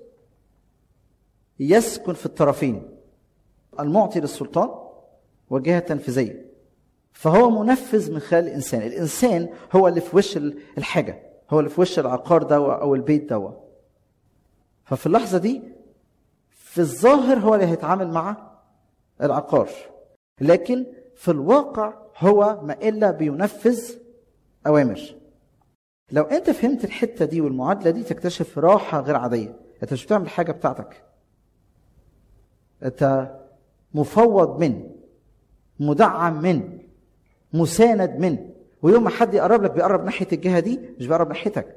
يسكن في الطرفين المعطي للسلطان والجهة التنفيذية فهو منفذ من خلال الإنسان الإنسان هو اللي في وش الحاجة هو اللي في وش العقار ده أو البيت ده ففي اللحظة دي في الظاهر هو اللي هيتعامل مع العقار لكن في الواقع هو ما الا بينفذ اوامر لو انت فهمت الحته دي والمعادله دي تكتشف راحه غير عاديه انت مش بتعمل حاجه بتاعتك انت مفوض من مدعم من مساند من ويوم ما حد يقرب لك بيقرب ناحيه الجهه دي مش بيقرب ناحيتك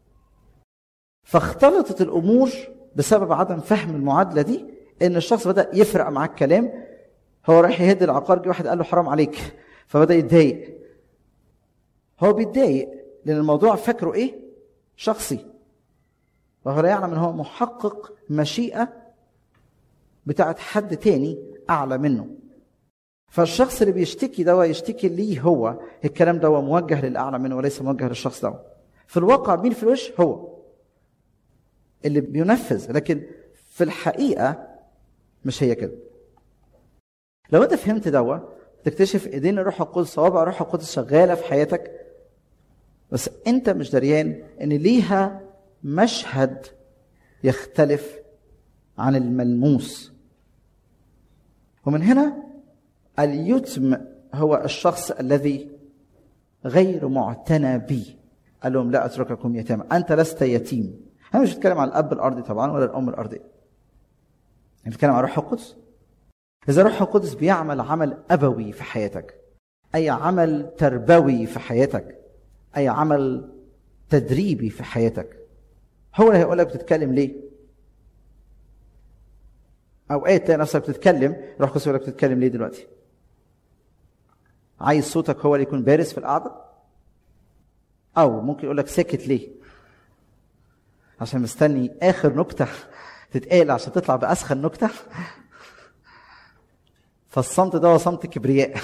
فاختلطت الامور بسبب عدم فهم المعادله دي ان الشخص بدا يفرق معاه الكلام هو رايح يهد العقار جه واحد قال له حرام عليك فبدا يتضايق هو بيتضايق لان الموضوع فاكره ايه شخصي وهو لا يعلم ان هو محقق مشيئه بتاعت حد تاني اعلى منه فالشخص اللي بيشتكي ده يشتكي ليه هو الكلام ده موجه للاعلى منه وليس موجه للشخص ده في الواقع مين في الوش هو اللي بينفذ لكن في الحقيقة مش هي كده لو انت فهمت دوا تكتشف ايدين الروح القدس صوابع الروح القدس شغالة في حياتك بس انت مش دريان ان ليها مشهد يختلف عن الملموس ومن هنا اليتم هو الشخص الذي غير معتنى به قال لهم لا اترككم يتامى انت لست يتيم انا مش بتكلم عن الاب الارضي طبعا ولا الام الارضيه انا بتكلم عن الروح القدس اذا الروح القدس بيعمل عمل ابوي في حياتك اي عمل تربوي في حياتك اي عمل تدريبي في حياتك هو اللي هيقول لك بتتكلم ليه اوقات تلاقي نفسك بتتكلم الروح القدس يقول لك بتتكلم ليه دلوقتي عايز صوتك هو اللي يكون بارز في القعده او ممكن يقول لك ساكت ليه عشان مستني اخر نكته تتقال عشان تطلع باسخن نكته فالصمت ده هو صمت كبرياء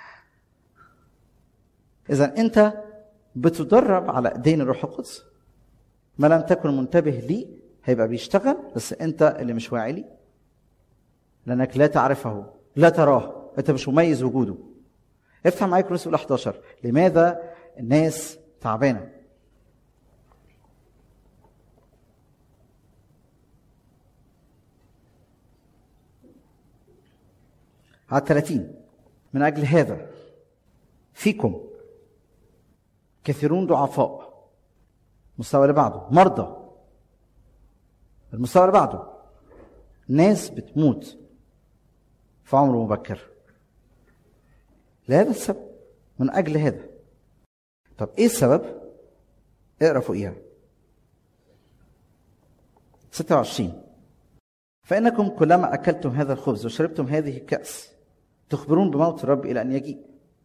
اذا انت بتدرب على ايدين الروح القدس ما لم تكن منتبه ليه هيبقى بيشتغل بس انت اللي مش واعي ليه لانك لا تعرفه لا تراه انت مش مميز وجوده افتح معايا كورنثوس الاولى 11 لماذا الناس تعبانه على 30 من اجل هذا فيكم كثيرون ضعفاء المستوى اللي بعده مرضى المستوى اللي بعده ناس بتموت في عمر مبكر لهذا السبب من اجل هذا طب ايه السبب اقرا فوقيها 26 فانكم كلما اكلتم هذا الخبز وشربتم هذه الكاس تخبرون بموت الرب الى ان يجيء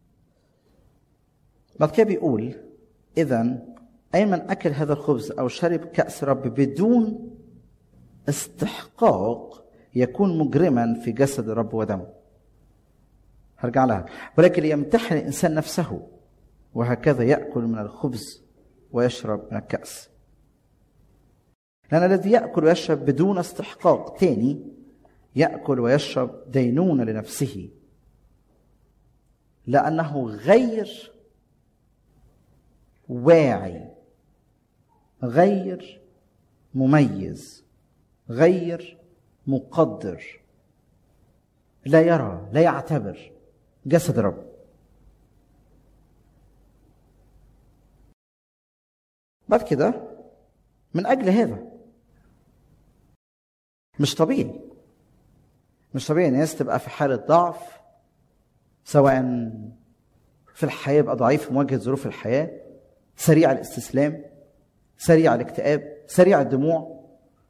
بعد كده بيقول اذا اي من اكل هذا الخبز او شرب كاس رب بدون استحقاق يكون مجرما في جسد الرب ودمه هرجع لها ولكن يمتحن الانسان نفسه وهكذا ياكل من الخبز ويشرب من الكاس لان الذي ياكل ويشرب بدون استحقاق تاني ياكل ويشرب دينونه لنفسه لانه غير واعي غير مميز غير مقدر لا يرى لا يعتبر جسد الرب بعد كده من اجل هذا مش طبيعي مش طبيعي الناس تبقى في حاله ضعف سواء في الحياه يبقى ضعيف في مواجهه ظروف الحياه سريع الاستسلام سريع الاكتئاب سريع الدموع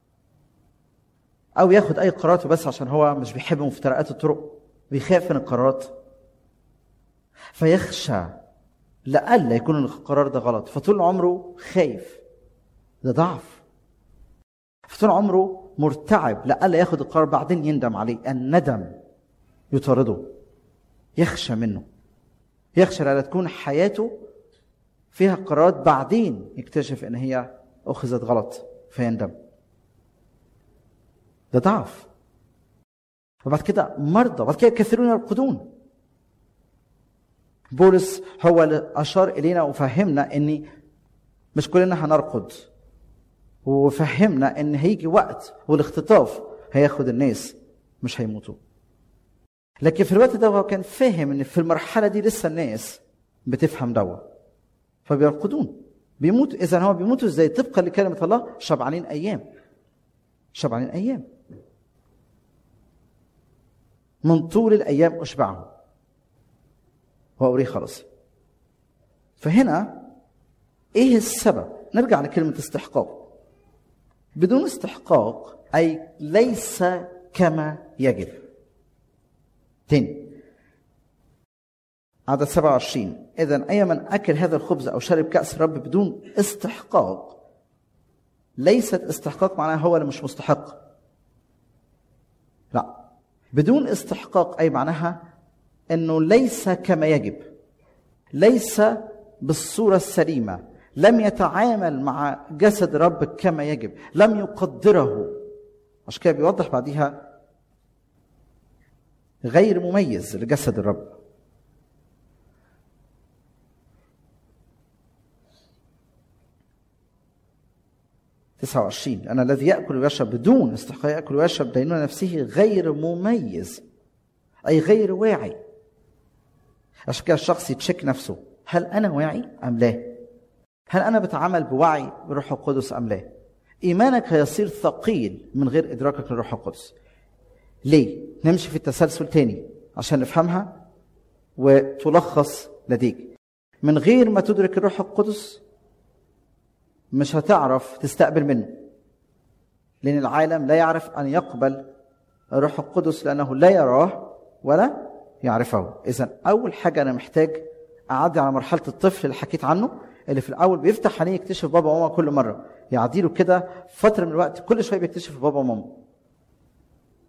او ياخد اي قرارات بس عشان هو مش بيحب مفترقات الطرق بيخاف من القرارات فيخشى لألا يكون القرار ده غلط فطول عمره خايف ده ضعف فطول عمره مرتعب لألا ياخد القرار بعدين يندم عليه الندم يطارده يخشى منه يخشى لألا تكون حياته فيها قرارات بعدين يكتشف ان هي اخذت غلط فيندم ده ضعف وبعد كده مرضى بعد كده كثيرون يرقدون بولس هو اللي اشار الينا وفهمنا ان مش كلنا هنرقد وفهمنا ان هيجي وقت والاختطاف هياخد الناس مش هيموتوا لكن في الوقت ده هو كان فاهم ان في المرحله دي لسه الناس بتفهم دوا فبيرقدون بيموتوا اذا هو بيموتوا ازاي طبقا لكلمه الله شبعانين ايام شبعانين ايام من طول الايام اشبعهم وأريه خلاص فهنا ايه السبب نرجع لكلمة استحقاق بدون استحقاق أي ليس كما يجب تاني عدد 27 إذا أي من أكل هذا الخبز أو شرب كأس الرب بدون استحقاق ليست استحقاق معناها هو اللي مش مستحق لا بدون استحقاق أي معناها انه ليس كما يجب ليس بالصوره السليمه لم يتعامل مع جسد رب كما يجب لم يقدره عشان كده بيوضح بعديها غير مميز لجسد الرب تسعة وعشرين لأن الذي يأكل ويشرب بدون استحقاق يأكل ويشرب دينون نفسه غير مميز أي غير واعي عشان كده الشخص يتشك نفسه هل انا واعي ام لا هل انا بتعامل بوعي بروح القدس ام لا ايمانك هيصير ثقيل من غير ادراكك للروح القدس ليه نمشي في التسلسل تاني عشان نفهمها وتلخص لديك من غير ما تدرك الروح القدس مش هتعرف تستقبل منه لان العالم لا يعرف ان يقبل الروح القدس لانه لا يراه ولا يعرفه اذا اول حاجه انا محتاج اعدي على مرحله الطفل اللي حكيت عنه اللي في الاول بيفتح عينيه يكتشف بابا وماما كل مره يعدي له كده فتره من الوقت كل شويه بيكتشف بابا وماما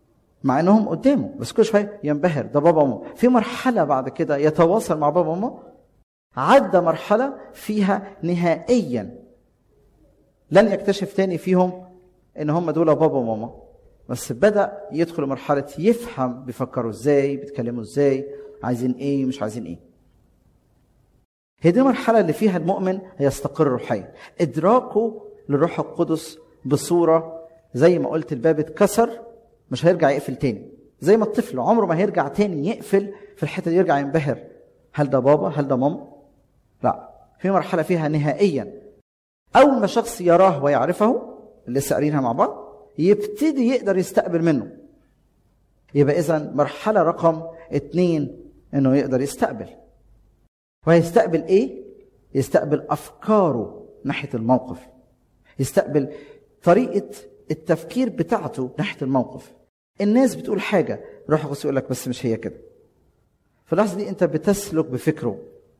مع انهم قدامه بس كل شويه ينبهر ده بابا وماما في مرحله بعد كده يتواصل مع بابا وماما عدى مرحله فيها نهائيا لن يكتشف تاني فيهم ان هم دول بابا وماما بس بدا يدخل مرحله يفهم بيفكروا ازاي بيتكلموا ازاي عايزين ايه مش عايزين ايه هي دي المرحله اللي فيها المؤمن هيستقر روحيا ادراكه للروح القدس بصوره زي ما قلت الباب اتكسر مش هيرجع يقفل تاني زي ما الطفل عمره ما هيرجع تاني يقفل في الحته دي يرجع ينبهر هل ده بابا هل ده ماما لا في مرحله فيها نهائيا اول ما شخص يراه ويعرفه اللي لسه قارينها مع بعض يبتدي يقدر يستقبل منه يبقى اذا مرحله رقم اتنين انه يقدر يستقبل وهيستقبل ايه يستقبل افكاره ناحيه الموقف يستقبل طريقه التفكير بتاعته ناحيه الموقف الناس بتقول حاجه روح القدس يقول لك بس مش هي كده في اللحظه دي انت بتسلك بفكره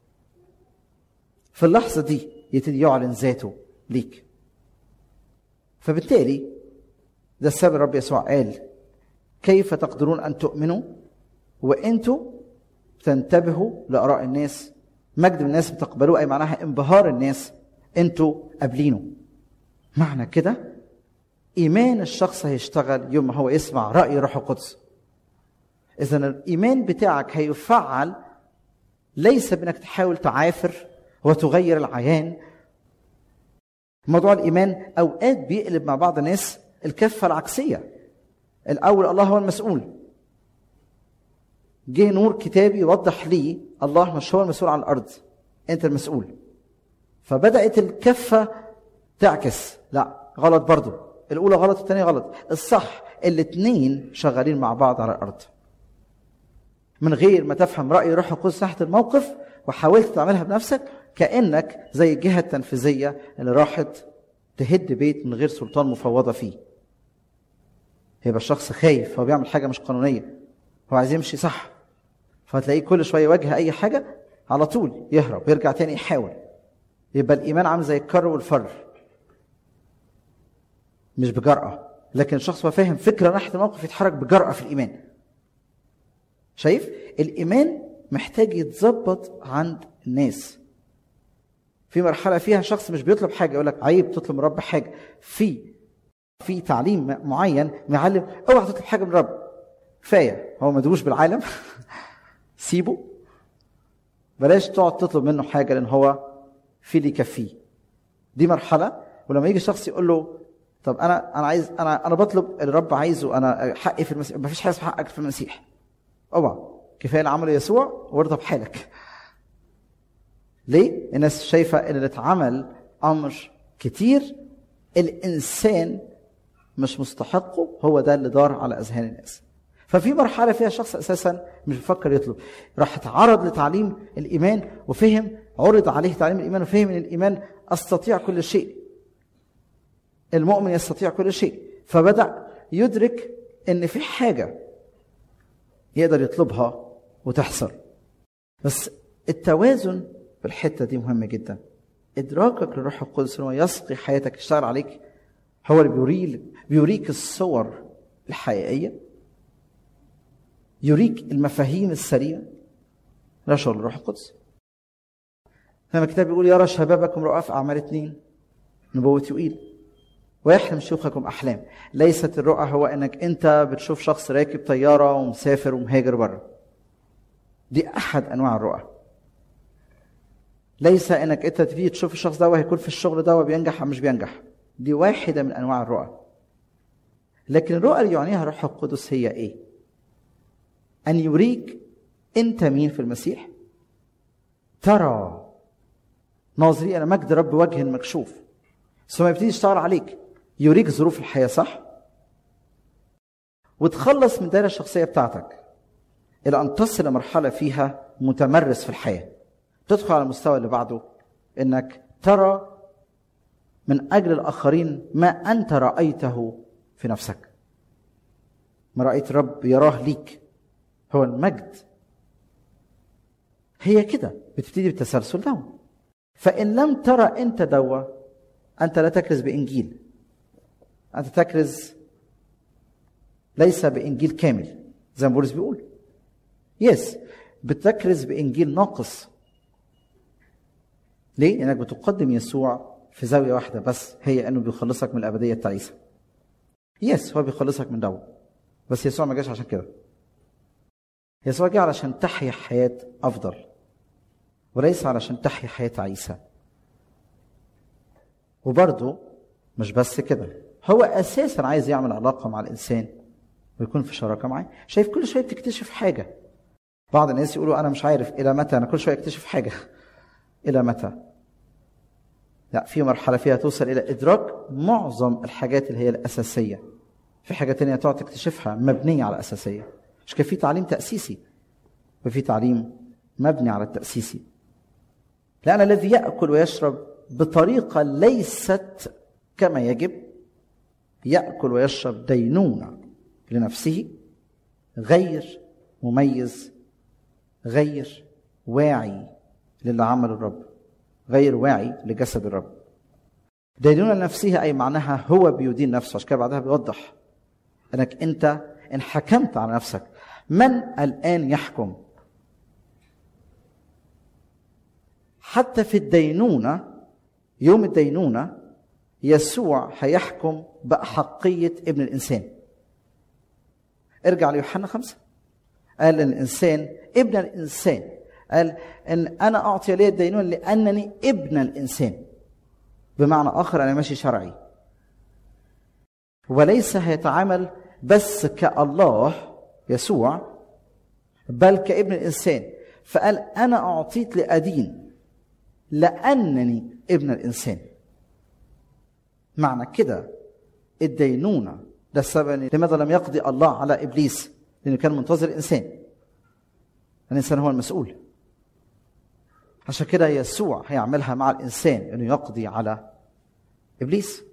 في اللحظه دي يبتدي يعلن ذاته ليك فبالتالي ده السبب الرب يسوع قال كيف تقدرون ان تؤمنوا وانتم تنتبهوا لاراء الناس مجد الناس بتقبلوه اي معناها انبهار الناس انتوا قابلينه معنى كده ايمان الشخص هيشتغل يوم ما هو يسمع راي روح القدس اذا الايمان بتاعك هيفعل ليس بانك تحاول تعافر وتغير العيان موضوع الايمان اوقات بيقلب مع بعض الناس الكفه العكسيه الاول الله هو المسؤول جه نور كتابي يوضح لي الله مش هو المسؤول عن الارض انت المسؤول فبدات الكفه تعكس لا غلط برضو الاولى غلط والثانيه غلط الصح الاثنين شغالين مع بعض على الارض من غير ما تفهم راي روح القدس ناحيه الموقف وحاولت تعملها بنفسك كانك زي الجهه التنفيذيه اللي راحت تهد بيت من غير سلطان مفوضه فيه يبقى الشخص خايف هو بيعمل حاجه مش قانونيه هو عايز يمشي صح فهتلاقيه كل شويه يواجه اي حاجه على طول يهرب ويرجع تاني يحاول يبقى الايمان عامل زي الكر والفر مش بجرأة لكن الشخص هو فاهم فكرة ناحية الموقف يتحرك بجرأة في الإيمان شايف الإيمان محتاج يتظبط عند الناس في مرحلة فيها شخص مش بيطلب حاجة يقول لك عيب تطلب من رب حاجة في في تعليم معين معلم اوعى تطلب حاجة من رب كفاية هو مدوش بالعالم سيبه بلاش تقعد تطلب منه حاجة لأن هو في اللي يكفيه دي مرحلة ولما يجي شخص يقول له طب انا انا عايز انا انا بطلب اللي الرب عايزه انا حقي في المسيح مفيش حاجه اسمها حقك في المسيح اوعى كفايه اللي عمله يسوع وارضى بحالك ليه الناس شايفه ان اللي اتعمل امر كتير الانسان مش مستحقه هو ده اللي دار على اذهان الناس ففي مرحله فيها شخص اساسا مش بيفكر يطلب راح اتعرض لتعليم الايمان وفهم عرض عليه تعليم الايمان وفهم ان الايمان استطيع كل شيء المؤمن يستطيع كل شيء فبدا يدرك ان في حاجه يقدر يطلبها وتحصل بس التوازن في الحته دي مهم جدا ادراكك للروح القدس انه يسقي حياتك يشتغل عليك هو اللي بيوريك بيوريك الصور الحقيقيه يوريك المفاهيم السليمه ده شغل الروح القدس لما الكتاب بيقول يرى شبابكم رؤى في اعمال اثنين نبوه يوئيل ويحلم شيوخكم احلام ليست الرؤى هو انك انت بتشوف شخص راكب طياره ومسافر ومهاجر بره دي احد انواع الرؤى ليس انك انت تيجي تشوف الشخص ده وهيكون في الشغل ده وبينجح او مش بينجح دي واحده من انواع الرؤى لكن الرؤى اللي يعنيها الروح القدس هي ايه ان يريك انت مين في المسيح ترى ناظري الى مجد رب وجه مكشوف ثم يبتدي يشتغل عليك يوريك ظروف الحياه صح وتخلص من الدائره الشخصيه بتاعتك الى ان تصل لمرحله فيها متمرس في الحياه تدخل على المستوى اللي بعده انك ترى من اجل الاخرين ما انت رايته في نفسك ما رايت رب يراه ليك هو المجد هي كده بتبتدي بالتسلسل ده فان لم ترى انت دوا انت لا تكرز بانجيل انت تكرز ليس بانجيل كامل زي ما بولس بيقول يس بتكرز بانجيل ناقص ليه؟ لانك بتقدم يسوع في زاويه واحده بس هي انه بيخلصك من الابديه التعيسه يس هو بيخلصك من دواء بس يسوع ما جاش عشان كده يسوع جه علشان تحيا حياه افضل وليس علشان تحيا حياه عيسى وبرضه مش بس كده هو اساسا عايز يعمل علاقه مع الانسان ويكون في شراكه معاه شايف كل شويه بتكتشف حاجه بعض الناس يقولوا انا مش عارف الى متى انا كل شويه اكتشف حاجه الى متى لا في مرحله فيها توصل الى ادراك معظم الحاجات اللي هي الاساسيه في حاجه تانية تقعد تكتشفها مبنيه على اساسيه مش كان في تعليم تاسيسي وفي تعليم مبني على التاسيسي لان الذي ياكل ويشرب بطريقه ليست كما يجب ياكل ويشرب دينونه لنفسه غير مميز غير واعي للي عمله الرب غير واعي لجسد الرب دينونة لنفسه أي معناها هو بيدين نفسه عشان كده بعدها بيوضح أنك أنت إن حكمت على نفسك من الآن يحكم حتى في الدينونة يوم الدينونة يسوع هيحكم بأحقية ابن الإنسان ارجع ليوحنا خمسة قال الإنسان ابن الإنسان قال ان انا اعطي لي الدينون لانني ابن الانسان بمعنى اخر انا ماشي شرعي وليس هيتعامل بس كالله يسوع بل كابن الانسان فقال انا اعطيت لادين لانني ابن الانسان معنى كده الدينونه ده السبب لماذا لم يقضي الله على ابليس لانه كان منتظر الانسان الانسان هو المسؤول عشان كده يسوع هيعملها مع الانسان انه يقضي على ابليس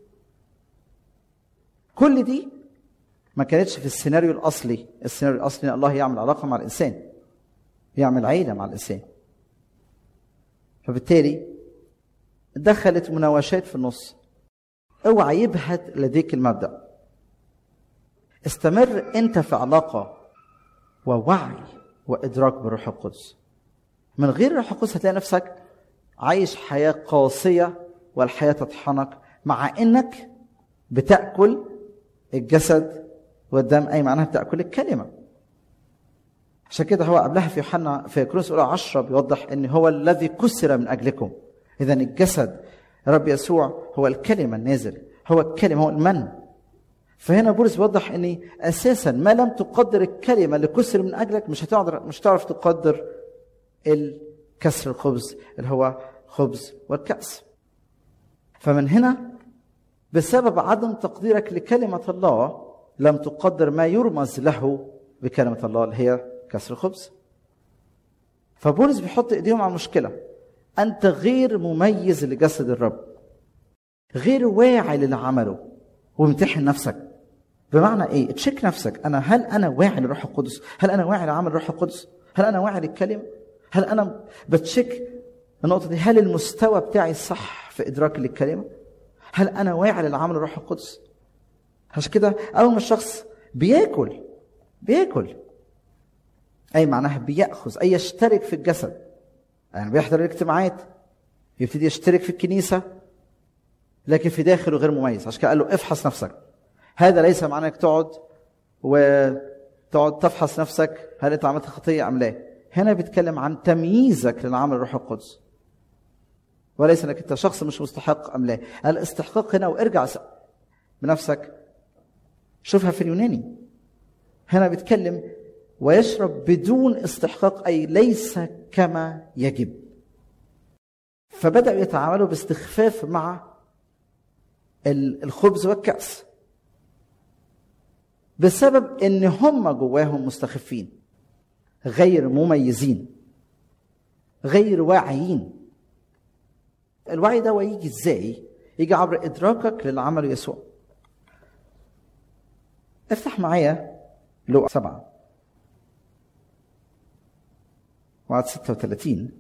كل دي ما كانتش في السيناريو الاصلي السيناريو الاصلي ان الله يعمل علاقه مع الانسان يعمل عيله مع الانسان فبالتالي دخلت مناوشات في النص اوعى يبهت لديك المبدا استمر انت في علاقه ووعي وادراك بالروح القدس من غير الروح القدس هتلاقي نفسك عايش حياه قاسيه والحياه تطحنك مع انك بتاكل الجسد والدم اي معناها بتاكل الكلمه عشان كده هو قبلها في يوحنا في كورنثوس الاولى 10 بيوضح ان هو الذي كسر من اجلكم اذا الجسد رب يسوع هو الكلمه النازل هو الكلمه هو المن فهنا بولس بيوضح ان اساسا ما لم تقدر الكلمه اللي كسر من اجلك مش هتقدر مش هتعرف تقدر الكسر الخبز اللي هو خبز والكأس فمن هنا بسبب عدم تقديرك لكلمة الله لم تقدر ما يرمز له بكلمة الله اللي هي كسر الخبز فبولس بيحط ايديهم على المشكلة أنت غير مميز لجسد الرب غير واعي للي عمله وامتحن نفسك بمعنى ايه؟ تشيك نفسك انا هل انا واعي للروح القدس؟ هل انا واعي لعمل الروح القدس؟ هل انا واعي للكلمه؟ هل انا بتشيك النقطه دي هل المستوى بتاعي صح في ادراكي للكلمه؟ هل انا واعي للعمل الروح القدس؟ عشان كده اول ما الشخص بياكل بياكل اي معناها بياخذ اي يشترك في الجسد يعني بيحضر الاجتماعات يبتدي يشترك في الكنيسه لكن في داخله غير مميز عشان كده قال له افحص نفسك هذا ليس معناه انك تقعد وتقعد تفحص نفسك هل انت عملت خطيه ام لا هنا بيتكلم عن تمييزك للعمل الروح القدس وليس انك انت شخص مش مستحق ام لا الاستحقاق هنا وارجع بنفسك شوفها في اليوناني هنا بيتكلم ويشرب بدون استحقاق اي ليس كما يجب فبداوا يتعاملوا باستخفاف مع الخبز والكأس بسبب ان هم جواهم مستخفين غير مميزين غير واعيين الوعي ده يجي ازاي يجي عبر ادراكك للي عمله يسوع افتح معايا لو سبعة وعد ستة وثلاثين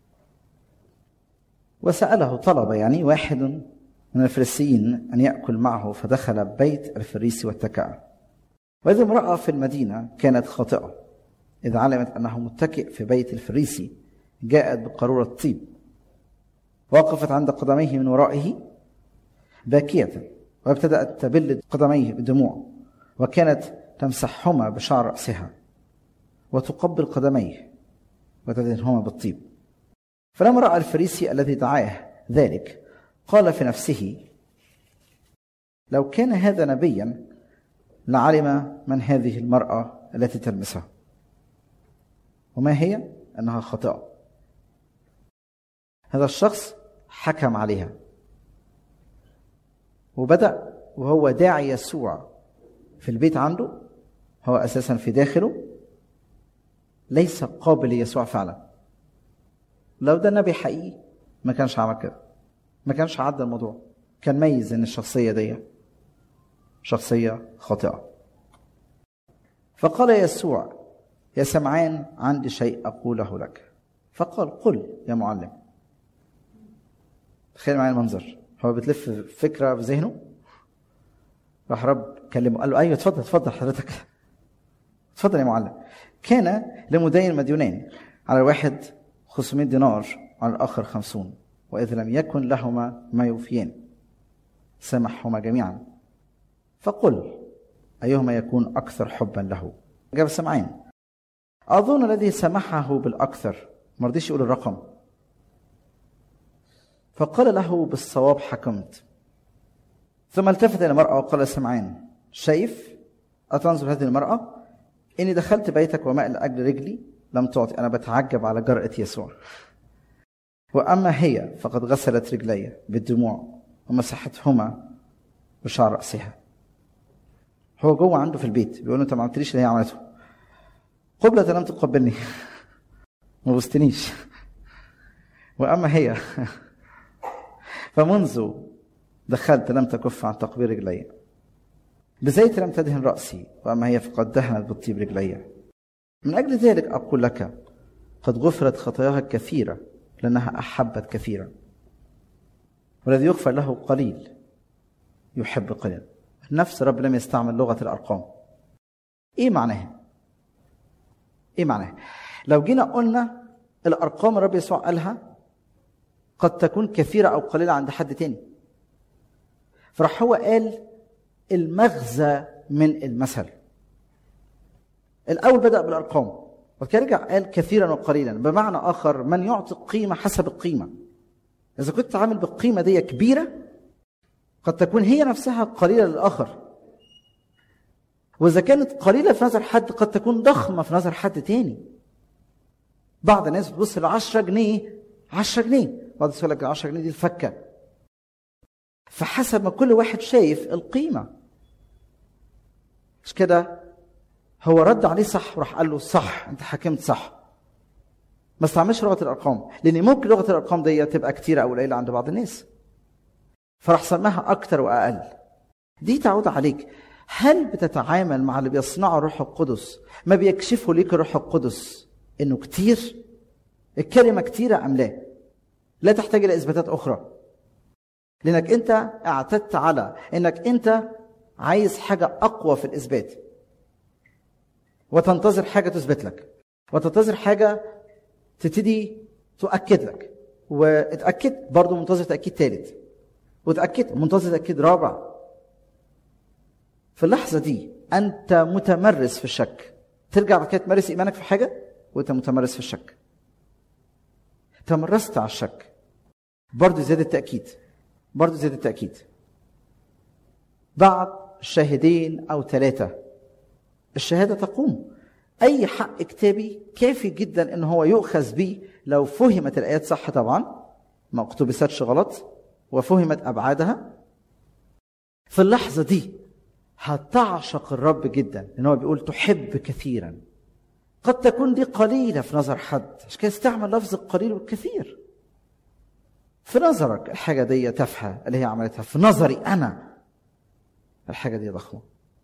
وسأله طلب يعني واحد من الفريسيين أن يأكل معه فدخل بيت الفريسي واتكأ وإذا امرأة في المدينة كانت خاطئة إذا علمت أنه متكئ في بيت الفريسي جاءت بقارورة طيب وقفت عند قدميه من ورائه باكية وابتدأت تبل قدميه بدموع وكانت تمسحهما بشعر رأسها وتقبل قدميه وتدهنهما بالطيب فلما رأى الفريسي الذي دعاه ذلك قال في نفسه لو كان هذا نبيا لعلم من هذه المرأة التي تلمسها وما هي؟ أنها خاطئة هذا الشخص حكم عليها وبدأ وهو داعي يسوع في البيت عنده هو أساسا في داخله ليس قابل ليسوع فعلا لو ده نبي حقيقي ما كانش عمل كده ما كانش عدى الموضوع كان ميز ان الشخصية دي شخصية خاطئة فقال يسوع يا سمعان عندي شيء أقوله لك فقال قل يا معلم تخيل معايا المنظر هو بتلف فكرة في ذهنه راح رب كلمه قال له أيوه اتفضل اتفضل حضرتك اتفضل يا معلم كان لمدين مديونين على الواحد 500 دينار وعلى الآخر خمسون وإذا لم يكن لهما ما يوفيان سامحهما جميعا فقل أيهما يكون أكثر حبا له جاب سمعين أظن الذي سمحه بالأكثر ما رضيش يقول الرقم فقال له بالصواب حكمت ثم التفت إلى المرأة وقال سمعان شايف أتنظر هذه المرأة إني دخلت بيتك وماء لأجل رجلي لم تعطي أنا بتعجب على جرأة يسوع وأما هي فقد غسلت رجلي بالدموع ومسحتهما بشعر رأسها هو جوه عنده في البيت بيقول له انت ما عملتليش اللي هي عملته قبلة لم تقبلني ما بوستنيش واما هي فمنذ دخلت لم تكف عن تقبيل رجلي بزيت لم تدهن رأسي وأما هي فقد دهنت بالطيب رجلي من أجل ذلك أقول لك قد غفرت خطاياها كثيرة لأنها أحبت كثيرا والذي يغفر له قليل يحب قليلا نفس رب لم يستعمل لغة الأرقام إيه معناها؟ إيه معناها؟ لو جينا قلنا الأرقام الرب يسوع قالها قد تكون كثيرة أو قليلة عند حد تاني فراح هو قال المغزى من المثل الأول بدأ بالأرقام وبعد كده رجع قال كثيرا وقليلا بمعنى آخر من يعطي القيمة حسب القيمة إذا كنت عامل بالقيمة دي كبيرة قد تكون هي نفسها قليلة للآخر وإذا كانت قليلة في نظر حد قد تكون ضخمة في نظر حد تاني بعض الناس بتبص ل 10 جنيه 10 جنيه بعض يقول لك ال 10 جنيه دي الفكة فحسب ما كل واحد شايف القيمة مش كده هو رد عليه صح وراح قال له صح انت حكمت صح ما استعملش لغه الارقام لان ممكن لغه الارقام دي تبقى كتيره او قليله عند بعض الناس فراح سماها اكتر واقل دي تعود عليك هل بتتعامل مع اللي بيصنعه الروح القدس ما بيكشفه ليك الروح القدس انه كتير الكلمه كتيره ام لا لا تحتاج الى اثباتات اخرى لانك انت اعتدت على انك انت عايز حاجه اقوى في الاثبات وتنتظر حاجه تثبت لك وتنتظر حاجه تبتدي تؤكد لك واتاكد برضه منتظر تاكيد ثالث وتاكد منتظر تاكيد رابع في اللحظه دي انت متمرس في الشك ترجع بعد كده تمارس ايمانك في حاجه وانت متمرس في الشك تمرست على الشك برضه زياده التاكيد برضه زياده التاكيد بعد شاهدين او ثلاثه الشهاده تقوم اي حق كتابي كافي جدا ان هو يؤخذ به لو فهمت الايات صح طبعا ما اقتبستش غلط وفهمت ابعادها في اللحظه دي هتعشق الرب جدا لان هو بيقول تحب كثيرا قد تكون دي قليله في نظر حد عشان كده استعمل لفظ القليل والكثير في نظرك الحاجه دي تافهه اللي هي عملتها في نظري انا الحاجه دي ضخمه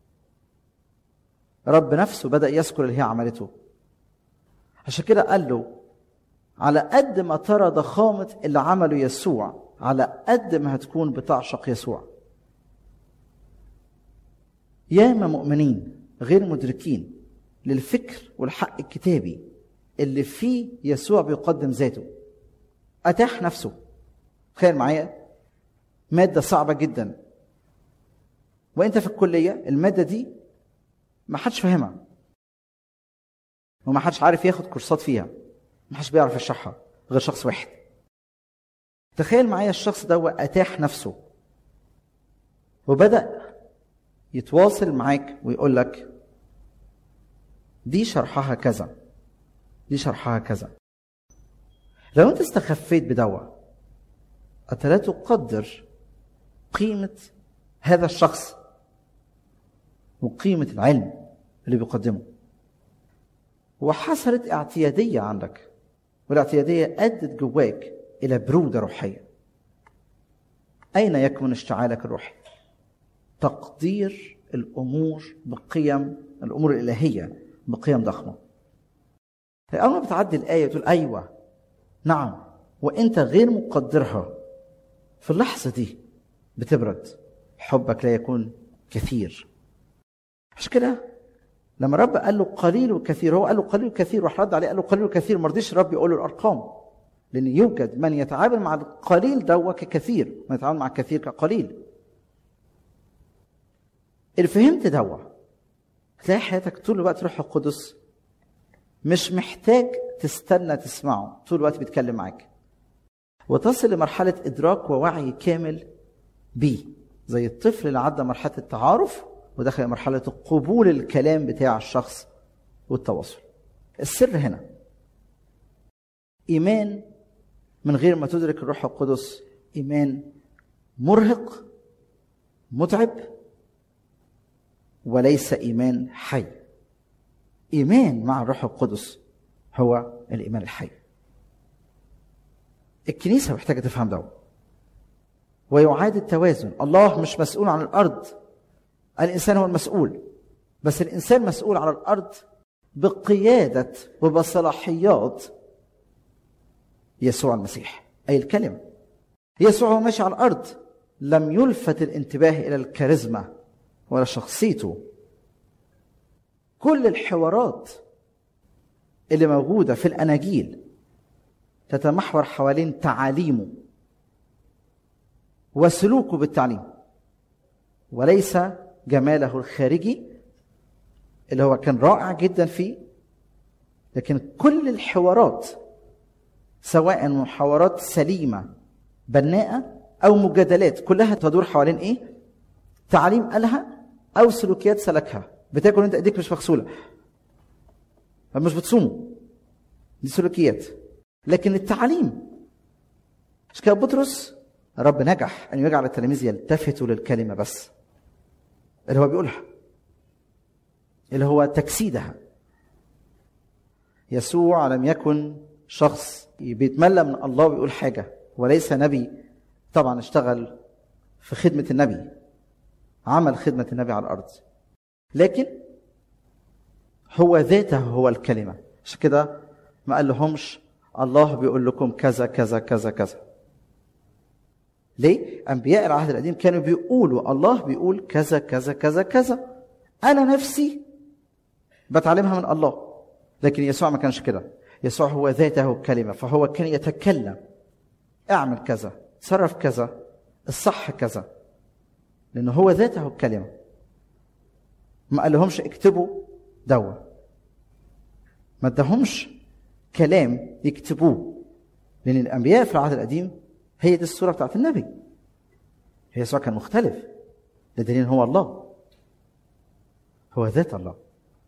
رب نفسه بدا يذكر اللي هي عملته عشان كده قال له على قد ما ترى ضخامه اللي عمله يسوع على قد ما هتكون بتعشق يسوع ياما مؤمنين غير مدركين للفكر والحق الكتابي اللي فيه يسوع بيقدم ذاته اتاح نفسه تخيل معايا ماده صعبه جدا وانت في الكليه الماده دي ما حدش فاهمها وما حدش عارف ياخد كورسات فيها ما حدش بيعرف يشرحها غير شخص واحد تخيل معايا الشخص ده اتاح نفسه وبدا يتواصل معاك ويقول لك دي شرحها كذا دي شرحها كذا لو انت استخفيت بدوا انت لا تقدر قيمه هذا الشخص وقيمه العلم اللي بيقدمه وحصلت اعتياديه عندك والاعتياديه ادت جواك الى بروده روحيه اين يكمن اشتعالك الروحي تقدير الامور بقيم الامور الالهيه بقيم ضخمه اول ما بتعدي الايه تقول ايوه نعم وانت غير مقدرها في اللحظه دي بتبرد حبك لا يكون كثير عشان كده لما رب قال له قليل وكثير هو قال له قليل وكثير راح رد عليه قال له قليل وكثير ما رضيش الرب يقول له الارقام لان يوجد من يتعامل مع القليل ده ككثير من يتعامل مع الكثير كقليل اللي فهمت دوا تلاقي حياتك طول الوقت روح القدس مش محتاج تستنى تسمعه طول الوقت بيتكلم معاك وتصل لمرحلة إدراك ووعي كامل بيه زي الطفل اللي عدى مرحلة التعارف ودخل مرحلة قبول الكلام بتاع الشخص والتواصل السر هنا إيمان من غير ما تدرك الروح القدس إيمان مرهق متعب وليس إيمان حي إيمان مع الروح القدس هو الإيمان الحي الكنيسة محتاجة تفهم ده ويعاد التوازن الله مش مسؤول عن الأرض الإنسان هو المسؤول بس الإنسان مسؤول على الأرض بقيادة وبصلاحيات يسوع المسيح أي الكلمة يسوع هو ماشي على الأرض لم يلفت الانتباه إلى الكاريزما ولا شخصيته كل الحوارات اللي موجودة في الأناجيل تتمحور حوالين تعاليمه وسلوكه بالتعليم وليس جماله الخارجي اللي هو كان رائع جدا فيه لكن كل الحوارات سواء محاورات سليمة بناءة أو مجادلات كلها تدور حوالين إيه؟ تعليم قالها أو سلوكيات سلكها بتاكل أنت إيديك مش مغسولة مش بتصوموا دي سلوكيات لكن التعليم مش كده بطرس رب نجح أن يجعل التلاميذ يلتفتوا للكلمة بس اللي هو بيقولها اللي هو تجسيدها يسوع لم يكن شخص بيتملى من الله ويقول حاجه وليس نبي طبعا اشتغل في خدمه النبي عمل خدمه النبي على الارض لكن هو ذاته هو الكلمه عشان كده ما قال لهمش الله بيقول لكم كذا كذا كذا كذا ليه انبياء العهد القديم كانوا بيقولوا الله بيقول كذا كذا كذا كذا انا نفسي بتعلمها من الله لكن يسوع ما كانش كده يسوع هو ذاته الكلمه فهو كان يتكلم اعمل كذا تصرف كذا الصح كذا لانه هو ذاته الكلمه ما قال لهمش اكتبوا دوا ما ادهمش كلام يكتبوه لان الانبياء في العهد القديم هي دي الصوره بتاعت النبي هي يسوع كان مختلف ده دليل هو الله هو ذات الله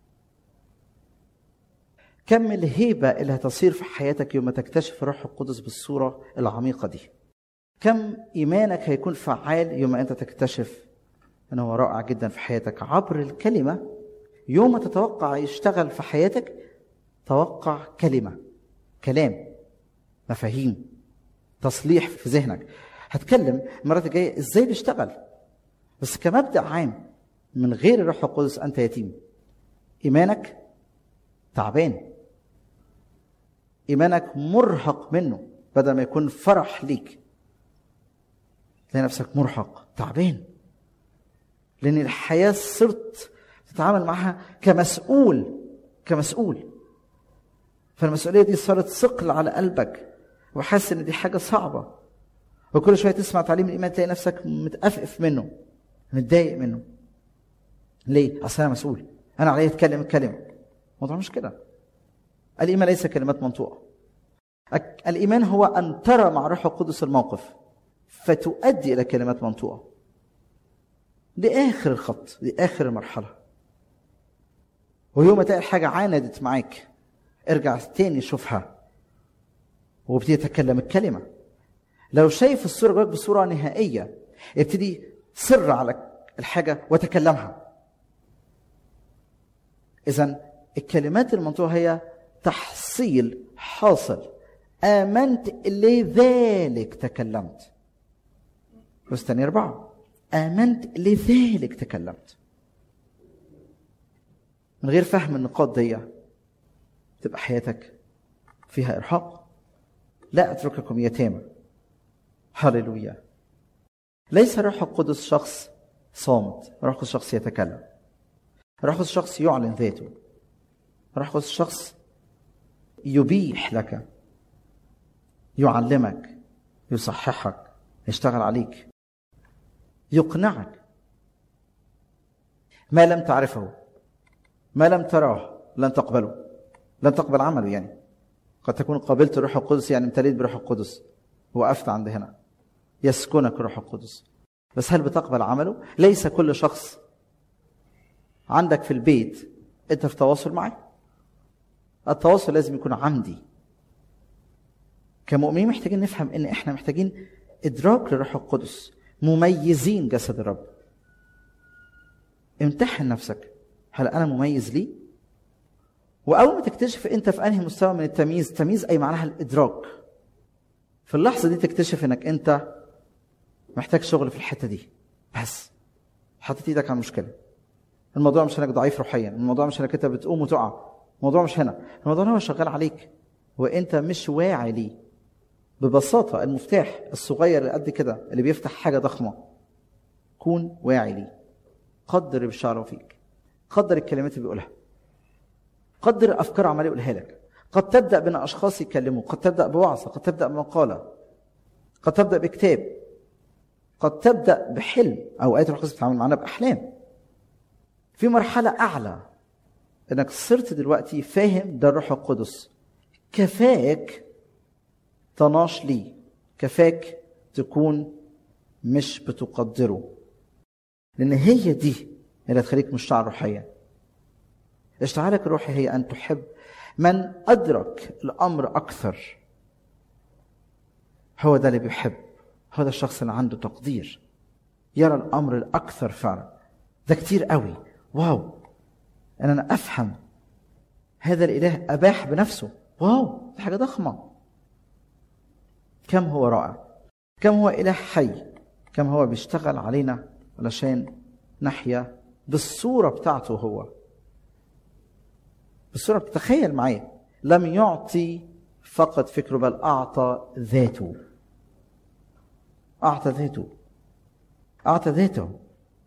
كم الهيبة اللي هتصير في حياتك يوم تكتشف الروح القدس بالصورة العميقة دي كم إيمانك هيكون فعال يوم أنت تكتشف أنه رائع جدا في حياتك عبر الكلمة يوم ما تتوقع يشتغل في حياتك توقع كلمة كلام مفاهيم تصليح في ذهنك هتكلم المرات الجاية ازاي بيشتغل بس كمبدأ عام من غير الروح القدس أنت يتيم إيمانك تعبان ايمانك مرهق منه بدل ما يكون فرح ليك تلاقي نفسك مرهق تعبان لان الحياه صرت تتعامل معها كمسؤول كمسؤول فالمسؤوليه دي صارت ثقل على قلبك وحاسس ان دي حاجه صعبه وكل شويه تسمع تعليم الايمان تلاقي نفسك متأفف منه متضايق منه ليه؟ اصل انا مسؤول انا عليا اتكلم الكلمه الموضوع مش كده الايمان ليس كلمات منطوقه الايمان هو ان ترى مع روح القدس الموقف فتؤدي الى كلمات منطوقه دي اخر الخط دي اخر المرحله ويوم ما تلاقي الحاجه عاندت معاك ارجع تاني شوفها وابتدي تتكلم الكلمه لو شايف الصوره جواك بصوره نهائيه ابتدي سر على الحاجه وتكلمها اذا الكلمات المنطوقه هي تحصيل حاصل امنت لذلك تكلمت بس تاني اربعه امنت لذلك تكلمت من غير فهم النقاط دي تبقى حياتك فيها ارهاق لا اترككم يتامى هللويا ليس روح القدس شخص صامت روح القدس شخص يتكلم روح القدس شخص يعلن ذاته روح القدس شخص يبيح لك يعلمك يصححك يشتغل عليك يقنعك ما لم تعرفه ما لم تراه لن تقبله لن تقبل عمله يعني قد تكون قابلت الروح القدس يعني امتليت بروح القدس وقفت عند هنا يسكنك روح القدس بس هل بتقبل عمله ليس كل شخص عندك في البيت انت في تواصل معه التواصل لازم يكون عمدي كمؤمنين محتاجين نفهم ان احنا محتاجين ادراك للروح القدس مميزين جسد الرب امتحن نفسك هل انا مميز ليه واول ما تكتشف انت في انهي مستوى من التمييز تمييز اي معناها الادراك في اللحظه دي تكتشف انك انت محتاج شغل في الحته دي بس حطيت ايدك على المشكله الموضوع مش انك ضعيف روحيا الموضوع مش انك انت بتقوم وتقع الموضوع مش هنا الموضوع هو شغال عليك وانت مش واعي ليه ببساطه المفتاح الصغير اللي قد كده اللي بيفتح حاجه ضخمه كون واعي ليه قدر اللي بيشعره فيك قدر الكلمات اللي بيقولها قدر افكار عمال يقولها لك قد تبدا بان اشخاص يكلموا قد تبدا بوعظه قد تبدا بمقاله قد تبدا بكتاب قد تبدا بحلم اوقات الروح القدس بتتعامل معانا باحلام في مرحله اعلى انك صرت دلوقتي فاهم ده الروح القدس كفاك طناش ليه كفاك تكون مش بتقدره لان هي دي اللي هتخليك مشتعل روحيا اشتعالك الروحي هي ان تحب من ادرك الامر اكثر هو ده اللي بيحب هو ده الشخص اللي عنده تقدير يرى الامر الاكثر فعلا ده كتير قوي واو ان انا افهم هذا الاله اباح بنفسه واو دي حاجه ضخمه كم هو رائع كم هو اله حي كم هو بيشتغل علينا علشان نحيا بالصوره بتاعته هو بالصوره تخيل معايا لم يعطي فقط فكره بل اعطى ذاته اعطى ذاته اعطى ذاته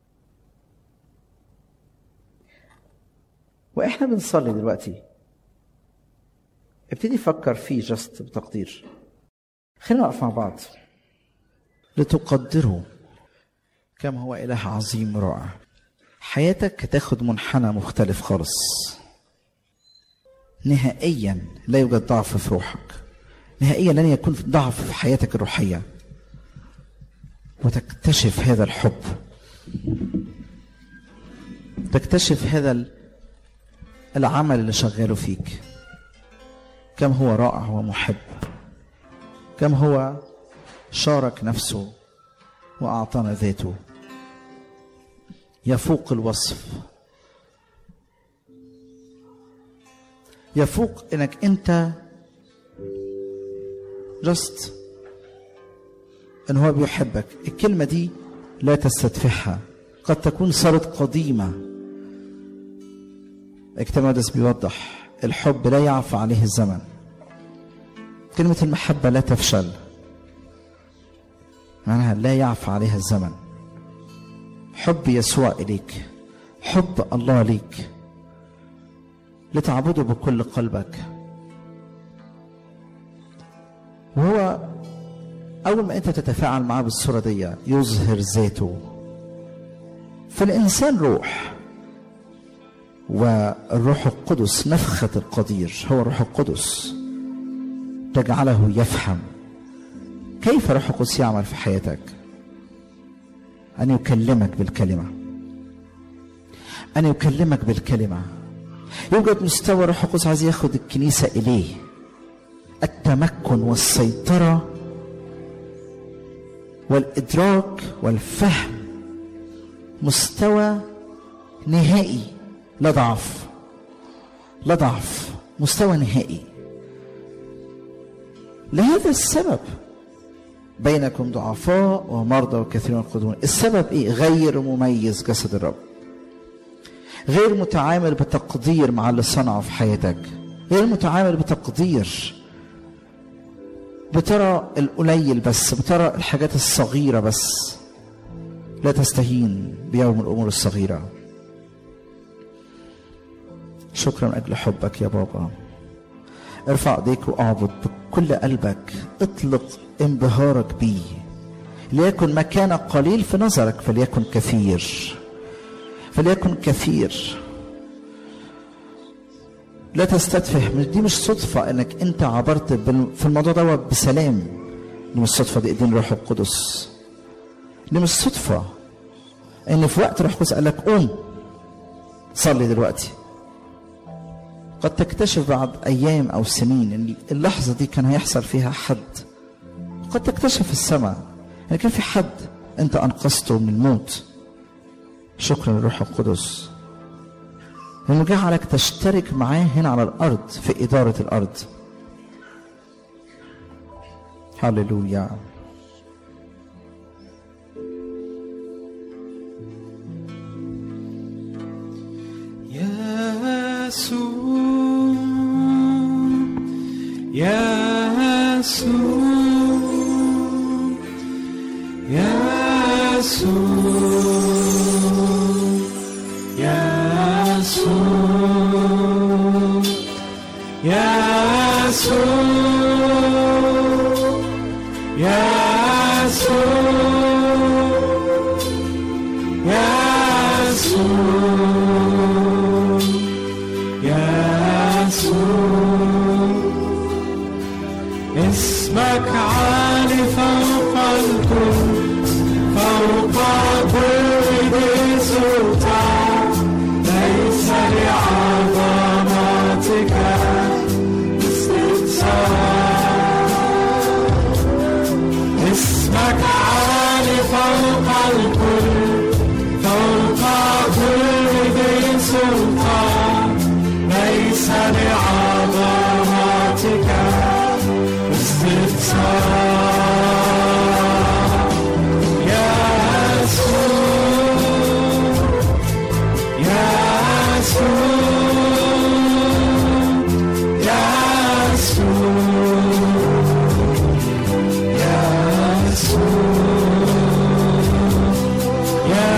واحنا بنصلي دلوقتي ابتدي فكر فيه جست بتقدير خلينا نقف مع بعض لتقدروا كم هو اله عظيم رائع حياتك هتاخد منحنى مختلف خالص نهائيا لا يوجد ضعف في روحك نهائيا لن يكون ضعف في حياتك الروحيه وتكتشف هذا الحب تكتشف هذا العمل اللي شغاله فيك كم هو رائع ومحب كم هو شارك نفسه واعطانا ذاته يفوق الوصف يفوق انك انت جست ان هو بيحبك الكلمه دي لا تستدفعها قد تكون صارت قديمه اكتمادس بيوضح الحب لا يعفى عليه الزمن كلمة المحبة لا تفشل معناها لا يعفى عليها الزمن حب يسوع إليك حب الله ليك لتعبده بكل قلبك وهو أول ما أنت تتفاعل معاه بالصورة دي يظهر ذاته فالإنسان روح والروح القدس نفخة القدير هو الروح القدس تجعله يفهم كيف روح القدس يعمل في حياتك أن يكلمك بالكلمة أن يكلمك بالكلمة يوجد مستوى روح القدس عايز ياخد الكنيسة إليه التمكن والسيطرة والإدراك والفهم مستوى نهائي لا ضعف لا ضعف مستوى نهائي لهذا السبب بينكم ضعفاء ومرضى وكثيرون يقودون السبب ايه غير مميز جسد الرب غير متعامل بتقدير مع اللي صنعه في حياتك غير متعامل بتقدير بترى القليل بس بترى الحاجات الصغيرة بس لا تستهين بيوم الأمور الصغيرة شكرا من أجل حبك يا بابا ارفع ايديك واعبد بكل قلبك اطلق انبهارك بيه ليكن ما كان قليل في نظرك فليكن كثير فليكن كثير لا تستتفه دي مش صدفة انك انت عبرت في الموضوع ده بسلام دي مش صدفة دي ايدين روح القدس دي مش صدفة ان في وقت روح القدس قال لك قوم صلي دلوقتي قد تكتشف بعد ايام او سنين ان اللحظه دي كان هيحصل فيها حد قد تكتشف في السماء ان كان في حد انت انقذته من الموت شكرا للروح القدس لانه جعلك تشترك معاه هنا على الارض في اداره الارض هللويا يسوع يسوع يسوع يسوع يسوع يسوع يسوع اسمك عالي فوق الكل فوق كل ذي سلطان ليس لعظمتك استقصاء اسمك عالي فوق الكل فوق كل ذي سلطان ليس لعظمتك استفسار يا يسوع يا يسوع يا يسوع يا يسوع يا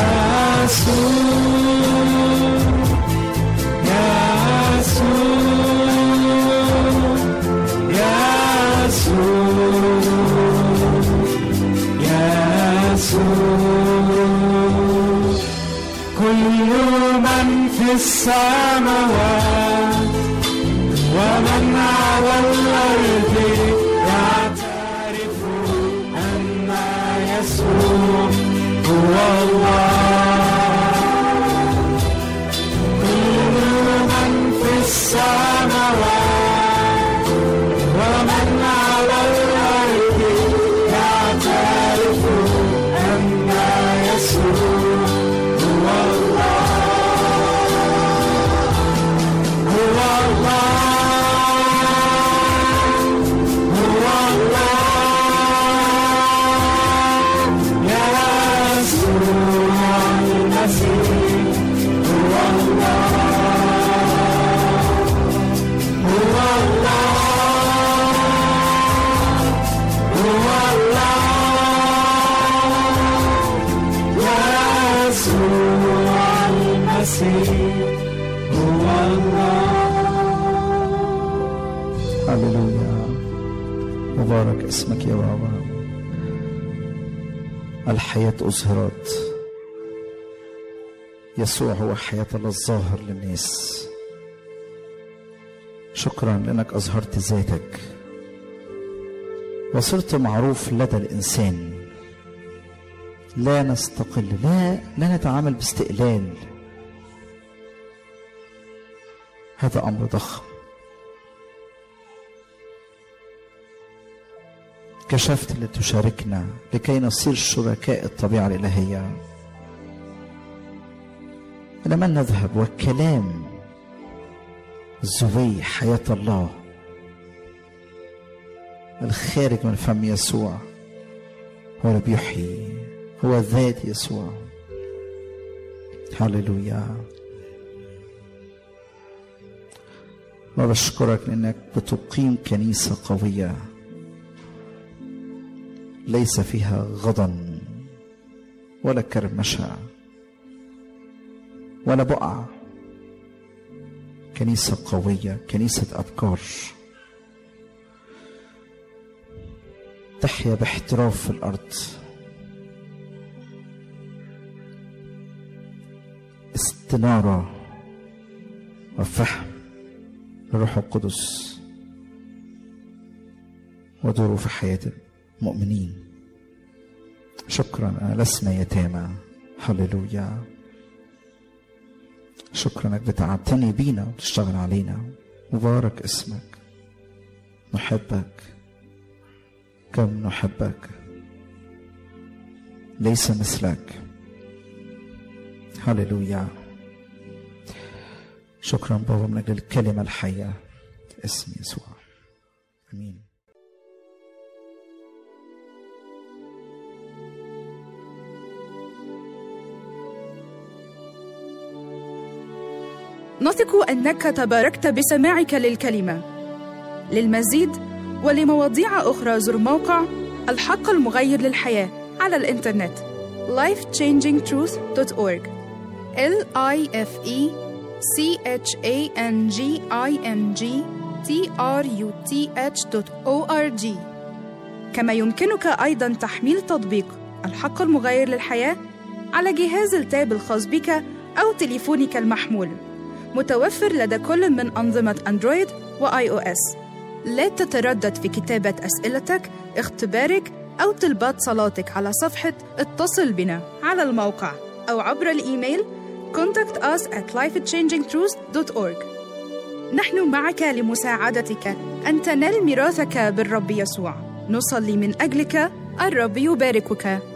يسوع يا يسوع يا يسوع يا يسوع كل من في السماوات ومن على الأرض يعترف أن يسوع هو الله كل من في السماوات ومن على الأرض يعترف أن يسوع هو الله هو الله هو الله يا يسوع هللويا مبارك اسمك يا بابا الحياة أظهرت يسوع هو حياة الله الظاهر للناس شكرا لأنك أظهرت ذاتك وصرت معروف لدى الإنسان لا نستقل لا لا نتعامل باستقلال هذا أمر ضخم كشفت لتشاركنا لكي نصير شركاء الطبيعة الإلهية إلى من نذهب والكلام زوي حياة الله الخارج من فم يسوع هو اللي بيحيي هو ذات يسوع هللويا وبشكرك لأنك بتقيم كنيسة قوية ليس فيها غضن ولا كرمشة ولا بقع كنيسة قوية كنيسة أبكار تحيا باحتراف في الأرض استنارة وفهم الروح القدس ودوره في حياة المؤمنين شكرا أنا لسنا يتامى هللويا شكرا انك بتعتني بينا وتشتغل علينا مبارك اسمك نحبك كم نحبك ليس مثلك هللويا شكرا بابا من اجل الكلمه الحيه في اسم يسوع امين نثق انك تباركت بسماعك للكلمه للمزيد ولمواضيع اخرى زر موقع الحق المغير للحياه على الانترنت lifechangingtruth.org l i f e c h a n g i n g t r u t h o r g كما يمكنك ايضا تحميل تطبيق الحق المغير للحياه على جهاز التاب الخاص بك او تليفونك المحمول متوفر لدى كل من أنظمة أندرويد وآي أو إس. لا تتردد في كتابة أسئلتك، اختبارك أو طلبات صلاتك على صفحة اتصل بنا على الموقع أو عبر الإيميل contact us at lifechangingtruth.org نحن معك لمساعدتك أن تنال ميراثك بالرب يسوع نصلي من أجلك الرب يباركك